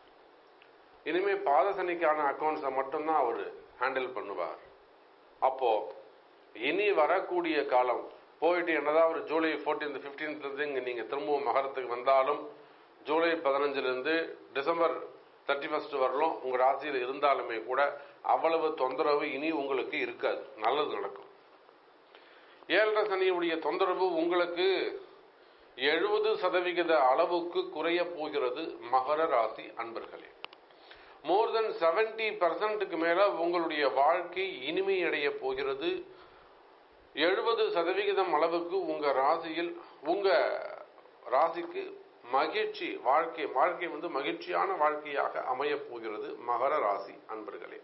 Speaker 1: இனிமே பாதசனிக்கான அக்கௌண்ட்ஸை மட்டும்தான் அவர் ஹேண்டில் பண்ணுவார் அப்போ இனி வரக்கூடிய காலம் போயிட்டு என்னதான் ஒரு ஜூலை ஃபோர்டீன்த் ஃபிஃப்டீன்த் இங்க நீங்க திரும்பவும் மகரத்துக்கு வந்தாலும் ஜூலை பதினஞ்சுல இருந்து டிசம்பர் தேர்ட்டி ஃபர்ஸ்ட் வரலும் உங்க ராசியில் இருந்தாலுமே கூட அவ்வளவு தொந்தரவு இனி உங்களுக்கு இருக்காது நல்லது நடக்கும் ஏழரை சனியுடைய தொந்தரவு உங்களுக்கு எழுபது சதவிகித அளவுக்கு குறைய போகிறது மகர ராசி அன்பர்களே மோர் தென் செவன்டி பர்சன்ட்டுக்கு மேல உங்களுடைய வாழ்க்கை இனிமையடைய போகிறது எழுபது சதவிகிதம் அளவுக்கு உங்க ராசியில் உங்க ராசிக்கு மகிழ்ச்சி வாழ்க்கை வாழ்க்கை வந்து மகிழ்ச்சியான வாழ்க்கையாக அமையப் போகிறது மகர ராசி அன்பர்களே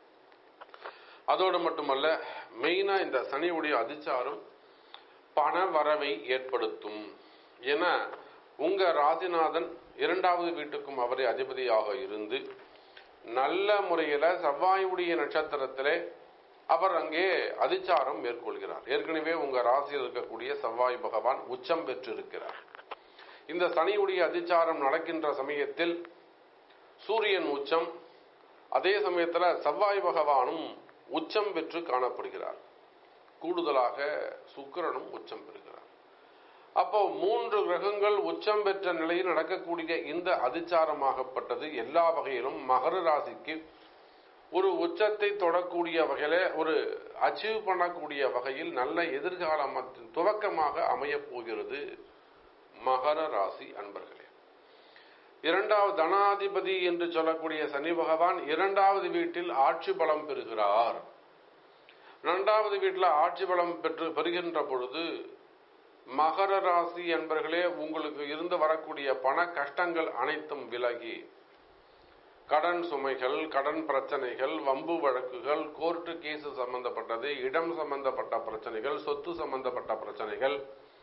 Speaker 1: அதோடு மட்டுமல்ல மெயினா இந்த சனியுடைய அதிச்சாரம் பண வரவை ஏற்படுத்தும் என உங்க ராசிநாதன் இரண்டாவது வீட்டுக்கும் அவரே அதிபதியாக இருந்து நல்ல முறையில செவ்வாயுடைய நட்சத்திரத்திலே அவர் அங்கே அதிச்சாரம் மேற்கொள்கிறார் ஏற்கனவே உங்க ராசியில் இருக்கக்கூடிய செவ்வாய் பகவான் உச்சம் பெற்றிருக்கிறார் இந்த சனியுடைய அதிச்சாரம் நடக்கின்ற சமயத்தில் சூரியன் உச்சம் அதே சமயத்துல செவ்வாய் பகவானும் உச்சம் பெற்று காணப்படுகிறார் கூடுதலாக சுக்கிரனும் உச்சம் பெறுகிறார் அப்போ மூன்று கிரகங்கள் உச்சம் பெற்ற நிலையில் நடக்கக்கூடிய இந்த அதிச்சாரமாகப்பட்டது எல்லா வகையிலும் மகர ராசிக்கு ஒரு உச்சத்தை தொடக்கூடிய வகையில ஒரு அச்சீவ் பண்ணக்கூடிய வகையில் நல்ல எதிர்காலம் மற்றும் துவக்கமாக அமையப் போகிறது மகர ராசி அன்பர்களே இரண்டாவது தனாதிபதி என்று சொல்லக்கூடிய சனி பகவான் இரண்டாவது வீட்டில் ஆட்சி பலம் பெறுகிறார் இரண்டாவது வீட்டில் ஆட்சி பலம் பெற்று பெறுகின்ற பொழுது மகர ராசி என்பர்களே உங்களுக்கு இருந்து வரக்கூடிய பண கஷ்டங்கள் அனைத்தும் விலகி கடன் சுமைகள் கடன் பிரச்சனைகள் வம்பு வழக்குகள் கோர்ட்டு கேஸ் சம்பந்தப்பட்டது இடம் சம்பந்தப்பட்ட பிரச்சனைகள் சொத்து சம்பந்தப்பட்ட பிரச்சனைகள்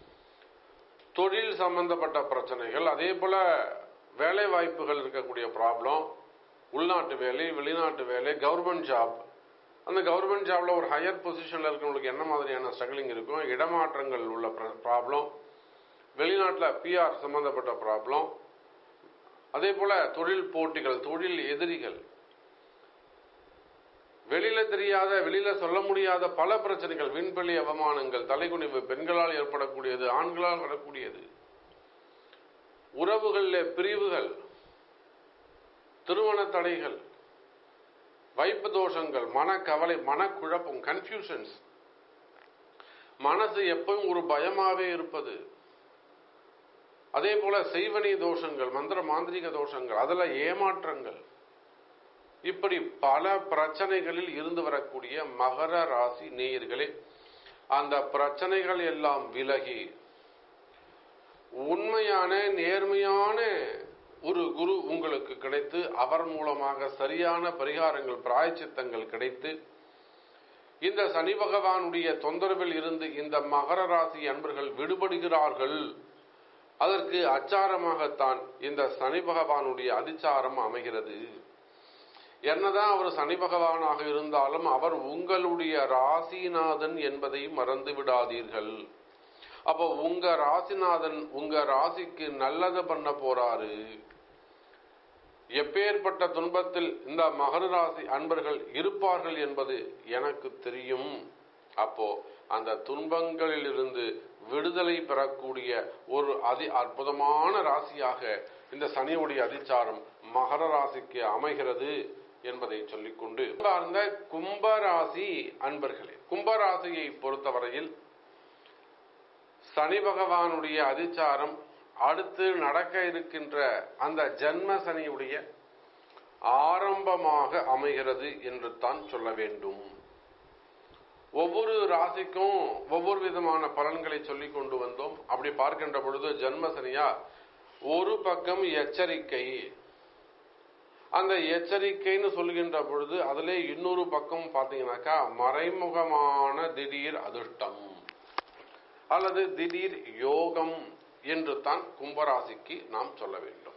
Speaker 1: தொழில் சம்பந்தப்பட்ட பிரச்சனைகள் அதே போல வேலை வாய்ப்புகள் இருக்கக்கூடிய ப்ராப்ளம் உள்நாட்டு வேலை வெளிநாட்டு வேலை கவர்மெண்ட் ஜாப் அந்த கவர்மெண்ட் ஜாப்ல ஒரு ஹையர் பொசிஷன்ல இருக்கிறவங்களுக்கு என்ன மாதிரியான ஸ்ட்ரகிளிங் இருக்கும் இடமாற்றங்கள் உள்ள ப்ராப்ளம் வெளிநாட்டில் பிஆர் சம்பந்தப்பட்ட ப்ராப்ளம் அதே போல தொழில் போட்டிகள் தொழில் எதிரிகள் வெளியில தெரியாத வெளியில சொல்ல முடியாத பல பிரச்சனைகள் விண்வெளி அவமானங்கள் தலைகுனிவு பெண்களால் ஏற்படக்கூடியது ஆண்களால் வரக்கூடியது உறவுகளில் பிரிவுகள் திருமண தடைகள் வைப்பு தோஷங்கள் மனக்கவலை மனக்குழப்பம் கன்ஃபியூஷன்ஸ் மனசு எப்பவும் ஒரு பயமாவே இருப்பது அதே போல செய்வனி தோஷங்கள் மந்திர மாந்திரிக தோஷங்கள் அதுல ஏமாற்றங்கள் இப்படி பல பிரச்சனைகளில் இருந்து வரக்கூடிய மகர ராசி நேயர்களே அந்த பிரச்சனைகள் எல்லாம் விலகி உண்மையான நேர்மையான ஒரு குரு உங்களுக்கு கிடைத்து அவர் மூலமாக சரியான பரிகாரங்கள் பிராயச்சித்தங்கள் கிடைத்து இந்த சனி பகவானுடைய தொந்தரவில் இருந்து இந்த மகர ராசி அன்பர்கள் விடுபடுகிறார்கள் அதற்கு அச்சாரமாகத்தான் இந்த சனி பகவானுடைய அதிச்சாரம் அமைகிறது என்னதான் அவர் சனி பகவானாக இருந்தாலும் அவர் உங்களுடைய ராசிநாதன் என்பதை மறந்து விடாதீர்கள் அப்போ உங்க ராசிநாதன் உங்க ராசிக்கு நல்லது பண்ண போறாரு எப்பேற்பட்ட துன்பத்தில் இந்த மகர ராசி அன்பர்கள் இருப்பார்கள் என்பது எனக்கு தெரியும் அப்போ அந்த துன்பங்களில் இருந்து விடுதலை பெறக்கூடிய ஒரு அதி அற்புதமான ராசியாக இந்த சனியுடைய அதிச்சாரம் மகர ராசிக்கு அமைகிறது என்பதை சொல்லிக்கொண்டு அந்த கும்பராசி அன்பர்களே கும்பராசியை பொறுத்தவரையில் சனி பகவானுடைய அதிச்சாரம் அடுத்து நடக்க இருக்கின்ற அந்த ஜன்ம சனியுடைய ஆரம்பமாக அமைகிறது என்று தான் சொல்ல வேண்டும் ஒவ்வொரு ராசிக்கும் ஒவ்வொரு விதமான பலன்களை சொல்லி கொண்டு வந்தோம் அப்படி பார்க்கின்ற பொழுது ஜன்ம சனியா ஒரு பக்கம் எச்சரிக்கை அந்த எச்சரிக்கைன்னு சொல்கின்ற பொழுது அதிலே இன்னொரு பக்கம் பார்த்தீங்கன்னாக்கா மறைமுகமான திடீர் அதிர்ஷ்டம் அல்லது திடீர் யோகம் என்று தான் கும்பராசிக்கு நாம் சொல்ல வேண்டும்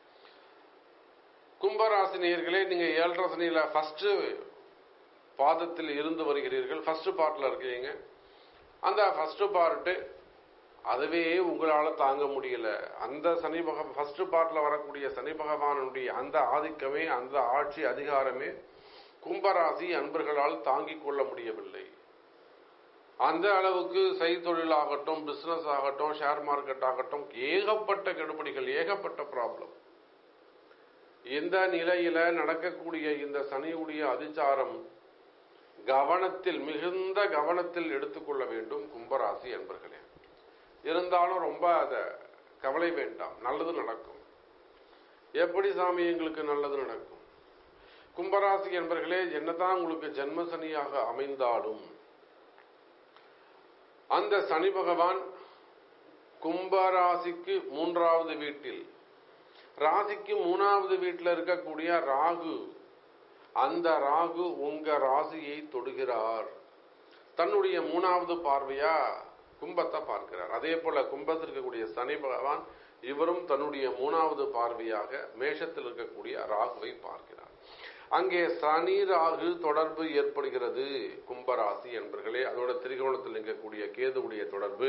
Speaker 1: கும்பராசி நேயர்களே நீங்க ஏழரை சனியில ஃபர்ஸ்ட் பாதத்தில் இருந்து வருகிறீர்கள் ஃபர்ஸ்ட் பார்ட்ல இருக்கீங்க அந்த ஃபர்ஸ்ட் பார்ட்டு அதுவே உங்களால தாங்க முடியல அந்த சனி பக ஃபர்ஸ்ட் பார்ட்ல வரக்கூடிய சனி பகவானுடைய அந்த ஆதிக்கமே அந்த ஆட்சி அதிகாரமே கும்பராசி அன்பர்களால் தாங்கிக் கொள்ள முடியவில்லை அந்த அளவுக்கு செய்தொழில் ஆகட்டும் பிசினஸ் ஆகட்டும் ஷேர் மார்க்கெட் ஆகட்டும் ஏகப்பட்ட கெடுபடிகள் ஏகப்பட்ட ப்ராப்ளம் இந்த நிலையில நடக்கக்கூடிய இந்த சனியுடைய அதிச்சாரம் கவனத்தில் மிகுந்த கவனத்தில் எடுத்துக்கொள்ள வேண்டும் கும்பராசி என்பர்களே இருந்தாலும் ரொம்ப அத கவலை வேண்டாம் நல்லது நடக்கும் எப்படி சாமி எங்களுக்கு நல்லது நடக்கும் கும்பராசி என்பர்களே என்னதான் உங்களுக்கு ஜென்ம சனியாக அமைந்தாலும் அந்த சனி பகவான் கும்பராசிக்கு மூன்றாவது வீட்டில் ராசிக்கு மூணாவது வீட்டில் இருக்கக்கூடிய ராகு அந்த ராகு உங்க ராசியை தொடுகிறார் தன்னுடைய மூணாவது பார்வையா கும்பத்தை பார்க்கிறார் அதே போல கும்பத்தில் இருக்கக்கூடிய சனி பகவான் இவரும் தன்னுடைய மூணாவது பார்வையாக மேஷத்தில் இருக்கக்கூடிய ராகுவை பார்க்கிறார் அங்கே சனி ராகு தொடர்பு ஏற்படுகிறது கும்பராசி என்பர்களே அதோட திரிகோணத்தில் இருக்கக்கூடிய கேதுவுடைய தொடர்பு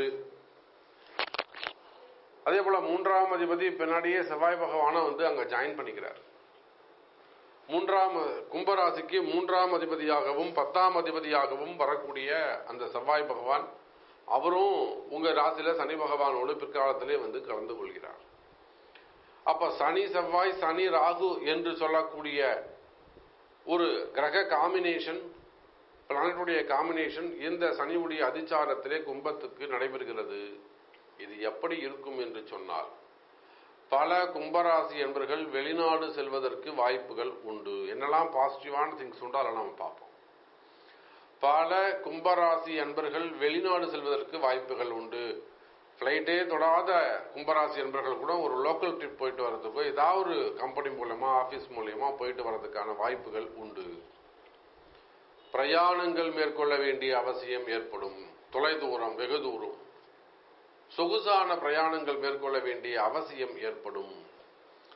Speaker 1: அதே போல மூன்றாம் அதிபதி பின்னாடியே செவ்வாய் பகவான வந்து அங்க ஜாயின் பண்ணிக்கிறார் மூன்றாம் கும்பராசிக்கு மூன்றாம் அதிபதியாகவும் பத்தாம் அதிபதியாகவும் வரக்கூடிய அந்த செவ்வாய் பகவான் அவரும் உங்க ராசியில சனி பகவானோடு பிற்காலத்திலே வந்து கலந்து கொள்கிறார் அப்ப சனி செவ்வாய் சனி ராகு என்று சொல்லக்கூடிய ஒரு கிரக காம்பினேஷன் பிளானட்டுடைய காம்பினேஷன் இந்த சனியுடைய அதிச்சாரத்திலே கும்பத்துக்கு நடைபெறுகிறது இது எப்படி இருக்கும் என்று சொன்னால் பல கும்பராசி என்பர்கள் வெளிநாடு செல்வதற்கு வாய்ப்புகள் உண்டு என்னெல்லாம் பாசிட்டிவான திங்ஸ் உண்டோ அதெல்லாம் நம்ம பார்ப்போம் பல கும்பராசி அன்பர்கள் வெளிநாடு செல்வதற்கு வாய்ப்புகள் உண்டு ஃப்ளைட்டே தொடாத கும்பராசி அன்பர்கள் கூட ஒரு லோக்கல் ட்ரிப் போயிட்டு வர்றதுக்கோ ஏதாவது ஒரு கம்பெனி மூலயமா ஆஃபீஸ் மூலயமா போயிட்டு வர்றதுக்கான வாய்ப்புகள் உண்டு பிரயாணங்கள் மேற்கொள்ள வேண்டிய அவசியம் ஏற்படும் தொலைதூரம் வெகு தூரம் சொகுசான பிரயாணங்கள் மேற்கொள்ள வேண்டிய அவசியம் ஏற்படும்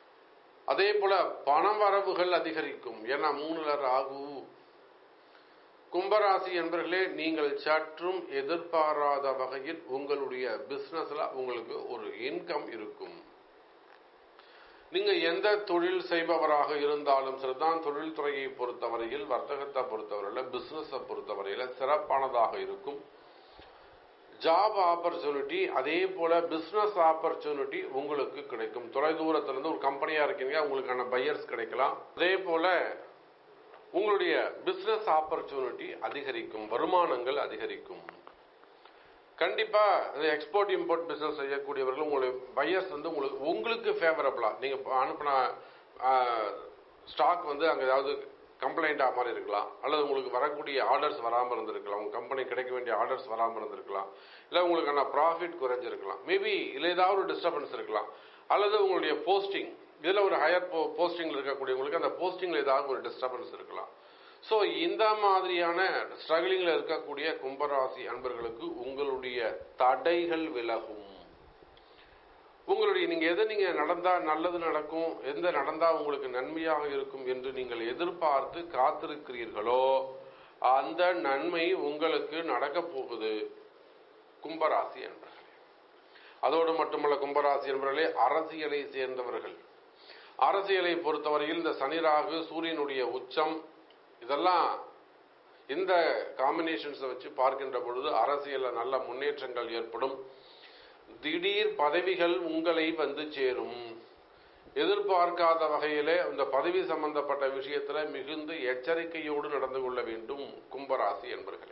Speaker 1: அதே போல பண வரவுகள் அதிகரிக்கும் ஏன்னா மூணுல ராகு கும்பராசி என்பர்களே நீங்கள் சற்றும் எதிர்பாராத வகையில் உங்களுடைய பிசினஸ்ல உங்களுக்கு ஒரு இன்கம் இருக்கும் நீங்க எந்த தொழில் செய்பவராக இருந்தாலும் சரிதான் தொழில் துறையை பொறுத்தவரையில் வர்த்தகத்தை பொறுத்தவரையில பிசினஸை பொறுத்தவரையில சிறப்பானதாக இருக்கும் ஜாப் ஆப்பர்ச்சுனிட்டி அதே போல பிசினஸ் ஆப்பர்ச்சுனிட்டி உங்களுக்கு கிடைக்கும் தொலைதூரத்திலிருந்து ஒரு கம்பெனியா இருக்கீங்க உங்களுக்கான பையர்ஸ் கிடைக்கலாம் அதே போல உங்களுடைய பிசினஸ் ஆப்பர்ச்சுனிட்டி அதிகரிக்கும் வருமானங்கள் அதிகரிக்கும் கண்டிப்பா இந்த எக்ஸ்போர்ட் இம்போர்ட் பிசினஸ் செய்யக்கூடியவர்கள் உங்களுடைய பையர்ஸ் வந்து உங்களுக்கு உங்களுக்கு ஃபேவரபிளா நீங்க அனுப்பின ஸ்டாக் வந்து அங்க ஏதாவது கம்ப்ளைண்ட் ஆ மாதிரி இருக்கலாம் அல்லது உங்களுக்கு வரக்கூடிய ஆர்டர்ஸ் வராமல் இருந்திருக்கலாம் உங்க கம்பெனி கிடைக்க வேண்டிய ஆர்டர்ஸ் வராமல் இருந்திருக்கலாம் இல்லை உங்களுக்கான ப்ராஃபிட் குறைஞ்சிருக்கலாம் மேபி இல்லை ஏதாவது ஒரு டிஸ்டர்பன்ஸ் இருக்கலாம் அல்லது உங்களுடைய போஸ்டிங் இதில் ஒரு ஹையர் போ போஸ்டிங்கில் இருக்கக்கூடியவங்களுக்கு அந்த போஸ்டிங்கில் ஏதாவது ஒரு டிஸ்டர்பன்ஸ் இருக்கலாம் ஸோ இந்த மாதிரியான ஸ்ட்ரகிளிங்கில் இருக்கக்கூடிய கும்பராசி அன்பர்களுக்கு உங்களுடைய தடைகள் விலகும் உங்களுடைய நீங்க எதை நீங்க நடந்தா நல்லது நடக்கும் எந்த நடந்தா உங்களுக்கு நன்மையாக இருக்கும் என்று நீங்கள் எதிர்பார்த்து காத்திருக்கிறீர்களோ அந்த நன்மை உங்களுக்கு நடக்க போகுது கும்பராசி என்பர்களே அதோடு மட்டுமல்ல கும்பராசி என்பவர்களே அரசியலை சேர்ந்தவர்கள் அரசியலை பொறுத்தவரையில் இந்த சனிராகு சூரியனுடைய உச்சம் இதெல்லாம் இந்த காம்பினேஷன்ஸை வச்சு பார்க்கின்ற பொழுது அரசியல்ல நல்ல முன்னேற்றங்கள் ஏற்படும் திடீர் பதவிகள் உங்களை வந்து சேரும் எதிர்பார்க்காத வகையிலே இந்த பதவி சம்பந்தப்பட்ட விஷயத்துல மிகுந்த எச்சரிக்கையோடு நடந்து கொள்ள வேண்டும் கும்பராசி என்பர்களே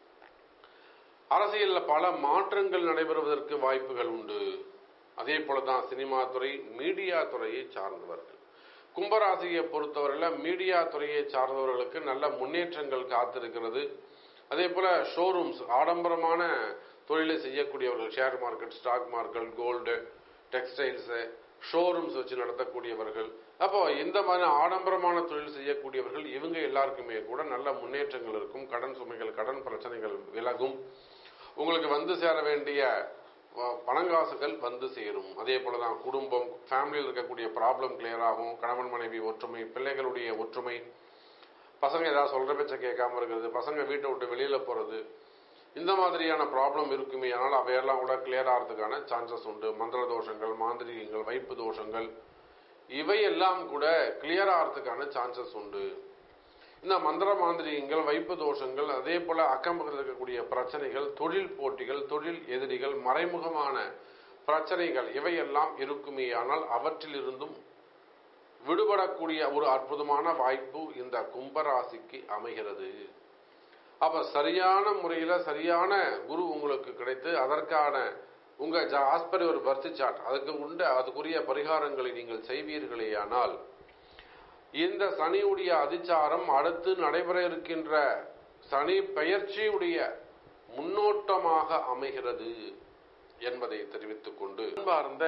Speaker 1: அரசியல்ல பல மாற்றங்கள் நடைபெறுவதற்கு வாய்ப்புகள் உண்டு அதே போலதான் சினிமா துறை மீடியா துறையை சார்ந்தவர்கள் கும்பராசியை பொறுத்தவரையில் மீடியா துறையை சார்ந்தவர்களுக்கு நல்ல முன்னேற்றங்கள் காத்திருக்கிறது அதே போல ஷோரூம்ஸ் ஆடம்பரமான தொழிலை செய்யக்கூடியவர்கள் share market stock market gold textiles showrooms வச்சு நடத்தக்கூடியவர்கள் அப்போ இந்த மாதிரி ஆடம்பரமான தொழில் செய்யக்கூடியவர்கள் இவங்க எல்லாருக்குமே கூட நல்ல முன்னேற்றங்கள் இருக்கும் கடன் சுமைகள் கடன் பிரச்சனைகள் விலகும் உங்களுக்கு வந்து சேர வேண்டிய பணங்காசுகள் வந்து சேரும் அதே போலதான் குடும்பம் ஃபேமிலியில் இருக்கக்கூடிய ப்ராப்ளம் கிளியர் ஆகும் கணவன் மனைவி ஒற்றுமை பிள்ளைகளுடைய ஒற்றுமை பசங்க ஏதாவது சொல்ற பேச்ச கேட்காம இருக்கிறது பசங்க வீட்டை விட்டு வெளியில போறது இந்த மாதிரியான ப்ராப்ளம் இருக்குமே ஆனால் அவையெல்லாம் கூட கிளியர் ஆகிறதுக்கான சான்சஸ் உண்டு மந்திர தோஷங்கள் மாந்திரிகங்கள் வைப்பு தோஷங்கள் இவையெல்லாம் கூட கிளியர் ஆகிறதுக்கான சான்சஸ் உண்டு இந்த மந்திர மாந்திரிகங்கள் வைப்பு தோஷங்கள் அதே போல அக்கம்பக்கத்தில் இருக்கக்கூடிய பிரச்சனைகள் தொழில் போட்டிகள் தொழில் எதிரிகள் மறைமுகமான பிரச்சனைகள் இவையெல்லாம் இருக்குமே ஆனால் அவற்றிலிருந்தும் விடுபடக்கூடிய ஒரு அற்புதமான வாய்ப்பு இந்த கும்பராசிக்கு அமைகிறது அப்ப சரியான முறையில சரியான குரு உங்களுக்கு கிடைத்து அதற்கான உங்க ஆஸ்பரி ஒரு பர்த் சார்ட் அதுக்கு உண்டு அதுக்குரிய பரிகாரங்களை நீங்கள் செய்வீர்களேயானால் இந்த சனியுடைய அதிச்சாரம் அடுத்து நடைபெற இருக்கின்ற சனி பெயர்ச்சியுடைய முன்னோட்டமாக அமைகிறது என்பதை தெரிவித்துக் கொண்டு அன்பார்ந்த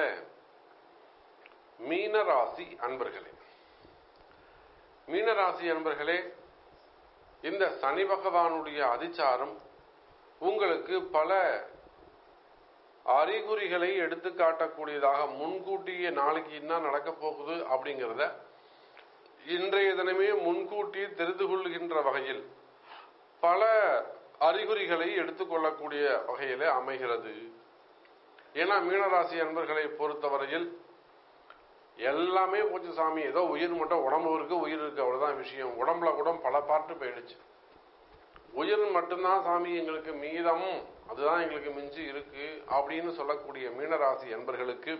Speaker 1: மீனராசி அன்பர்களே மீனராசி அன்பர்களே இந்த சனி பகவானுடைய அதிச்சாரம் உங்களுக்கு பல அறிகுறிகளை எடுத்து காட்டக்கூடியதாக முன்கூட்டியே நாளைக்கு என்ன நடக்க போகுது அப்படிங்கிறத இன்றைய தினமே முன்கூட்டி தெரிந்து கொள்கின்ற வகையில் பல அறிகுறிகளை எடுத்துக்கொள்ளக்கூடிய வகையில அமைகிறது ஏன்னா மீனராசி அன்பர்களை பொறுத்தவரையில் எல்லாமே போச்சு சாமி ஏதோ உயிர் மட்டும் உடம்பு இருக்கு உயிர் இருக்கு அவ்வளவுதான் விஷயம் உடம்புல கூட பல பார்ட்டு போயிடுச்சு உயிர் மட்டும்தான் சாமி எங்களுக்கு மீதம் அதுதான் எங்களுக்கு மிஞ்சி இருக்கு அப்படின்னு சொல்லக்கூடிய மீனராசி அன்பர்களுக்கு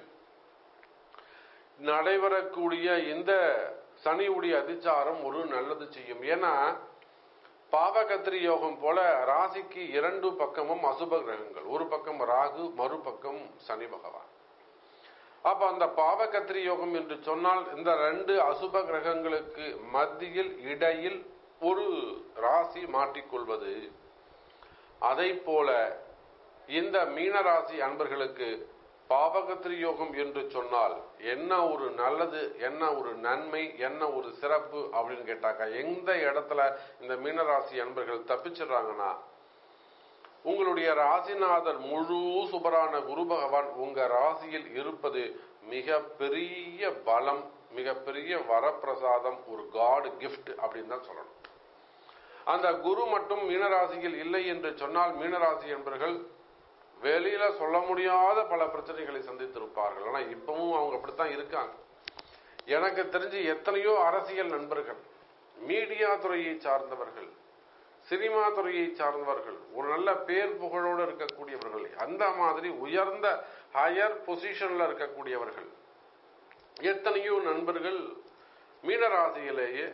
Speaker 1: நடைபெறக்கூடிய இந்த சனியுடைய அதிச்சாரம் ஒரு நல்லது செய்யும் ஏன்னா பாவகத்திரி யோகம் போல ராசிக்கு இரண்டு பக்கமும் அசுப கிரகங்கள் ஒரு பக்கம் ராகு மறுபக்கம் சனி பகவான் அப்ப அந்த பாவகத்திரி யோகம் என்று சொன்னால் இந்த ரெண்டு அசுப கிரகங்களுக்கு மத்தியில் இடையில் ஒரு ராசி மாட்டிக்கொள்வது அதை போல இந்த மீனராசி அன்பர்களுக்கு பாவகத்திரி யோகம் என்று சொன்னால் என்ன ஒரு நல்லது என்ன ஒரு நன்மை என்ன ஒரு சிறப்பு அப்படின்னு கேட்டாக்கா எந்த இடத்துல இந்த மீனராசி அன்பர்கள் தப்பிச்சிடுறாங்கன்னா உங்களுடைய ராசிநாதர் முழு சுபரான குரு பகவான் உங்க ராசியில் இருப்பது மிக பெரிய பலம் மிகப்பெரிய வரப்பிரசாதம் ஒரு காட் கிஃப்ட் அப்படின்னு தான் சொல்லணும் அந்த குரு மட்டும் மீனராசியில் இல்லை என்று சொன்னால் மீனராசி என்பர்கள் வெளியில சொல்ல முடியாத பல பிரச்சனைகளை சந்தித்திருப்பார்கள் ஆனா இப்பவும் அவங்க அப்படித்தான் இருக்காங்க எனக்கு தெரிஞ்சு எத்தனையோ அரசியல் நண்பர்கள் மீடியா துறையை சார்ந்தவர்கள் சினிமா துறையை சார்ந்தவர்கள் ஒரு நல்ல பேர் புகழோடு இருக்கக்கூடியவர்கள் அந்த மாதிரி உயர்ந்த ஹையர் பொசிஷன்ல இருக்கக்கூடியவர்கள் எத்தனையோ நண்பர்கள் மீனராசியிலேயே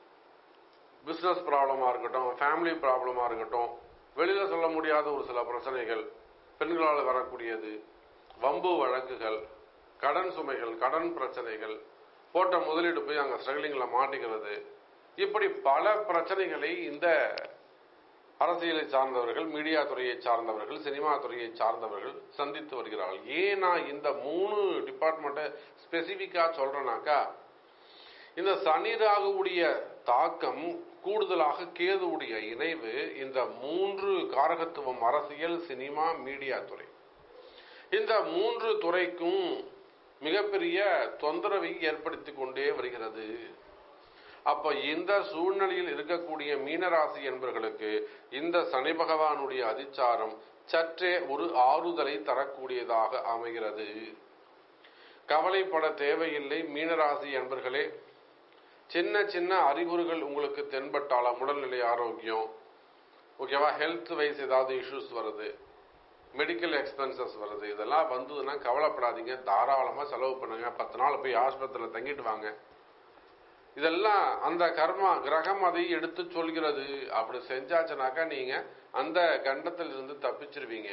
Speaker 1: பிசினஸ் ப்ராப்ளமா இருக்கட்டும் ஃபேமிலி ப்ராப்ளமா இருக்கட்டும் வெளியில சொல்ல முடியாத ஒரு சில பிரச்சனைகள் பெண்களால் வரக்கூடியது வம்பு வழக்குகள் கடன் சுமைகள் கடன் பிரச்சனைகள் போட்ட முதலீடு போய் அங்க ஸ்ட்ரகிளிங்ல மாட்டிக்கிறது இப்படி பல பிரச்சனைகளை இந்த அரசியலை சார்ந்தவர்கள் மீடியா துறையை சார்ந்தவர்கள் சினிமா துறையை சார்ந்தவர்கள் சந்தித்து வருகிறார்கள் ஏன் நான் இந்த மூணு டிபார்ட்மெண்ட்டை ஸ்பெசிபிக்கா சொல்றேனாக்கா இந்த சனி ராகுவுடைய தாக்கம் கூடுதலாக கேதுவுடைய இணைவு இந்த மூன்று காரகத்துவம் அரசியல் சினிமா மீடியா துறை இந்த மூன்று துறைக்கும் மிகப்பெரிய தொந்தரவை ஏற்படுத்தி கொண்டே வருகிறது அப்ப இந்த சூழ்நிலையில் இருக்கக்கூடிய மீனராசி என்பவர்களுக்கு இந்த சனி பகவானுடைய அதிச்சாரம் சற்றே ஒரு ஆறுதலை தரக்கூடியதாக அமைகிறது கவலைப்பட தேவையில்லை மீனராசி என்பர்களே சின்ன சின்ன அறிகுறிகள் உங்களுக்கு தென்பட்டாலும் உடல்நிலை ஆரோக்கியம் ஓகேவா ஹெல்த் வைஸ் ஏதாவது இஷ்யூஸ் வருது மெடிக்கல் எக்ஸ்பென்சஸ் வருது இதெல்லாம் வந்ததுன்னா கவலைப்படாதீங்க தாராளமா செலவு பண்ணுங்க பத்து நாள் போய் ஆஸ்பத்திரியில் தங்கிட்டு வாங்க இதெல்லாம் அந்த கர்மா கிரகம் அதை எடுத்து சொல்கிறது அப்படி செஞ்சாச்சுனாக்கா நீங்க அந்த கண்டத்தில் இருந்து தப்பிச்சிருவீங்க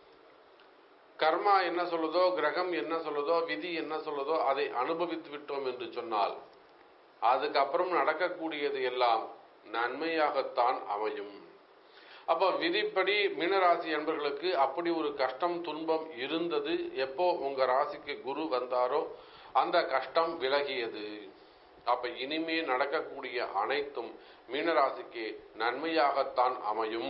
Speaker 1: கர்மா என்ன சொல்லுதோ கிரகம் என்ன சொல்லுதோ விதி என்ன சொல்லுதோ அதை அனுபவித்து விட்டோம் என்று சொன்னால் அதுக்கப்புறம் நடக்கக்கூடியது எல்லாம் நன்மையாகத்தான் அமையும் அப்ப விதிப்படி மீனராசி என்பர்களுக்கு அப்படி ஒரு கஷ்டம் துன்பம் இருந்தது எப்போ உங்க ராசிக்கு குரு வந்தாரோ அந்த கஷ்டம் விலகியது அப்ப இனிமே நடக்கக்கூடிய அனைத்தும் மீனராசிக்கு நன்மையாகத்தான் அமையும்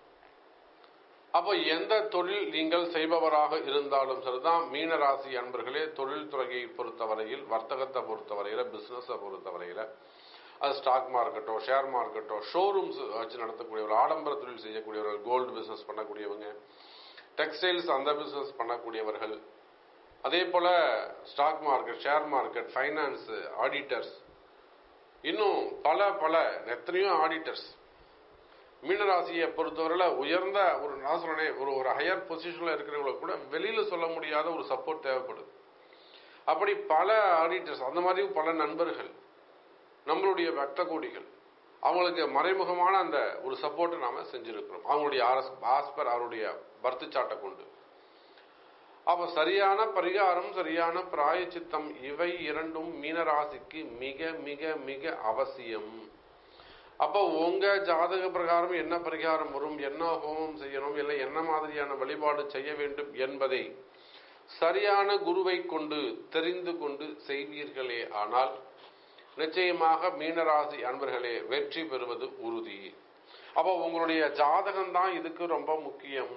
Speaker 1: அப்போ எந்த தொழில் நீங்கள் செய்பவராக இருந்தாலும் சரிதான் மீனராசி அன்பர்களே தொழில் துறையை பொறுத்தவரையில் வர்த்தகத்தை பொறுத்தவரையில பிசினஸை பொறுத்தவரையில அது ஸ்டாக் மார்க்கெட்டோ ஷேர் மார்க்கெட்டோ ஷோரூம்ஸ் வச்சு நடத்தக்கூடியவர்கள் ஆடம்பர தொழில் செய்யக்கூடியவர்கள் கோல்டு பிசினஸ் பண்ணக்கூடியவங்க டெக்ஸ்டைல்ஸ் அந்த பிசினஸ் பண்ணக்கூடியவர்கள் அதே போல stock market share market finance auditors இன்னும் பல பல எத்தனையோ ஆடிட்டர்ஸ் மீனராசியை பொறுத்தவரையில் உயர்ந்த ஒரு நான் சொல்றேனே ஒரு ஒரு ஹையர் பொசிஷன்ல இருக்கிறவங்களுக்கு கூட வெளியில சொல்ல முடியாத ஒரு சப்போர்ட் தேவைப்படுது அப்படி பல ஆடிட்டர்ஸ் அந்த மாதிரி பல நண்பர்கள் நம்மளுடைய பக்த கோடிகள் அவங்களுக்கு மறைமுகமான அந்த ஒரு சப்போர்ட்டை நாம செஞ்சிருக்கிறோம் அவங்களுடைய ஆஸ்பர் அவருடைய பர்த்து சாட்டை கொண்டு அப்ப சரியான பரிகாரம் சரியான பிராயச்சித்தம் இவை இரண்டும் மீனராசிக்கு மிக மிக மிக அவசியம் அப்போ உங்க ஜாதக பிரகாரம் என்ன பரிகாரம் வரும் என்ன ஹோமம் செய்யணும் இல்லை என்ன மாதிரியான வழிபாடு செய்ய வேண்டும் என்பதை சரியான குருவை கொண்டு தெரிந்து கொண்டு செய்வீர்களே ஆனால் நிச்சயமாக மீனராசி அன்பர்களே வெற்றி பெறுவது உறுதி அப்போ உங்களுடைய ஜாதகம் தான் இதுக்கு ரொம்ப முக்கியம்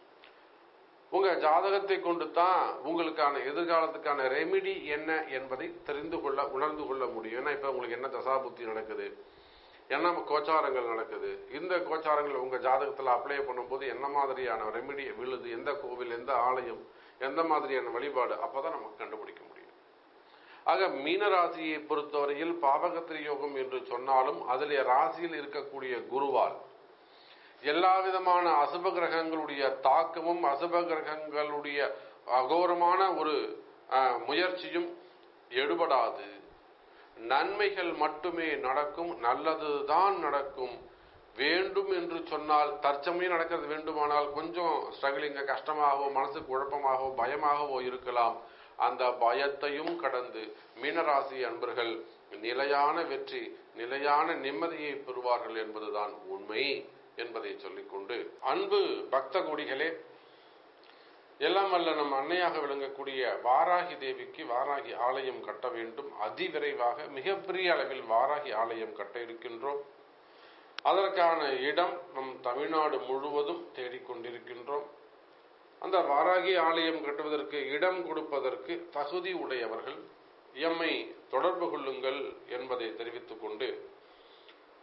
Speaker 1: உங்க ஜாதகத்தை கொண்டு தான் உங்களுக்கான எதிர்காலத்துக்கான ரெமிடி என்ன என்பதை தெரிந்து கொள்ள உணர்ந்து கொள்ள முடியும் ஏன்னா இப்ப உங்களுக்கு என்ன தசாபுத்தி நடக்குது என்ன கோச்சாரங்கள் நடக்குது இந்த கோச்சாரங்கள் உங்க ஜாதகத்துல அப்ளை பண்ணும்போது என்ன மாதிரியான ரெமிடி விழுது எந்த கோவில் எந்த ஆலயம் எந்த மாதிரியான வழிபாடு அப்பதான் நமக்கு கண்டுபிடிக்க முடியும் ஆக மீனராசியை பொறுத்தவரையில் பாவகத்திரி யோகம் என்று சொன்னாலும் அதிலே ராசியில் இருக்கக்கூடிய குருவால் எல்லா விதமான அசுப கிரகங்களுடைய தாக்கமும் அசுப கிரகங்களுடைய அகோரமான ஒரு முயற்சியும் எடுபடாது நன்மைகள் மட்டுமே நடக்கும் நல்லதுதான் நடக்கும் வேண்டும் என்று சொன்னால் தற்சமயம் நடக்கிறது வேண்டுமானால் கொஞ்சம் ஸ்ட்ரகிளிங்க கஷ்டமாகவோ மனசு குழப்பமாகவோ பயமாகவோ இருக்கலாம் அந்த பயத்தையும் கடந்து மீனராசி அன்பர்கள் நிலையான வெற்றி நிலையான நிம்மதியை பெறுவார்கள் என்பதுதான் உண்மை என்பதை சொல்லிக்கொண்டு அன்பு பக்த கொடிகளே எல்லாம் வல்ல நம் அன்னையாக விளங்கக்கூடிய வாராகி தேவிக்கு வாராகி ஆலயம் கட்ட வேண்டும் அதிவிரைவாக மிகப்பெரிய அளவில் வாராகி ஆலயம் கட்ட இருக்கின்றோம் அதற்கான இடம் நம் தமிழ்நாடு முழுவதும் தேடிக்கொண்டிருக்கின்றோம் அந்த வாராகி ஆலயம் கட்டுவதற்கு இடம் கொடுப்பதற்கு தகுதி உடையவர்கள் எம்மை தொடர்பு கொள்ளுங்கள் என்பதை தெரிவித்துக் கொண்டு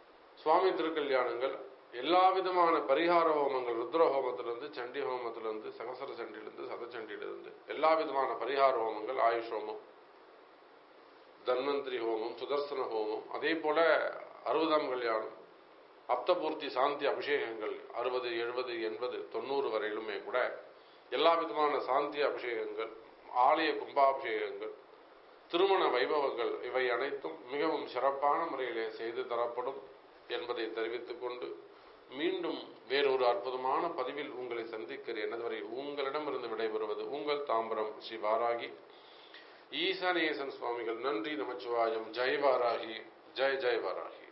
Speaker 1: சுவாமி திருக்கல்யாணங்கள் எல்லா விதமான பரிகார ஹோமங்கள் ருத்ர ஹோமத்திலிருந்து சண்டி ஹோமத்திலிருந்து சகசர சண்டிலிருந்து சதச்சண்டியிலிருந்து எல்லா விதமான பரிகார ஹோமங்கள் ஆயுஷ் ஹோமம் தன்வந்திரி ஹோமம் சுதர்சன ஹோமம் அதே போல அறுபதாம் கல்யாணம் அப்தபூர்த்தி சாந்தி அபிஷேகங்கள் அறுபது எழுபது எண்பது தொண்ணூறு வரையிலுமே கூட எல்லா விதமான சாந்தி அபிஷேகங்கள் ஆலய கும்பாபிஷேகங்கள் திருமண வைபவங்கள் இவை அனைத்தும் மிகவும் சிறப்பான முறையிலே செய்து தரப்படும் என்பதை தெரிவித்துக் கொண்டு மீண்டும் வேறொரு அற்புதமான பதிவில் உங்களை சந்திக்கிறேன் அதுவரை உங்களிடமிருந்து விடைபெறுவது உங்கள் தாம்பரம் ஸ்ரீ வாராகி ஈசானேசன் சுவாமிகள் நன்றி நமச்சிவாயம் ஜெய் வாராகி ஜெய் ஜெய் வாராகி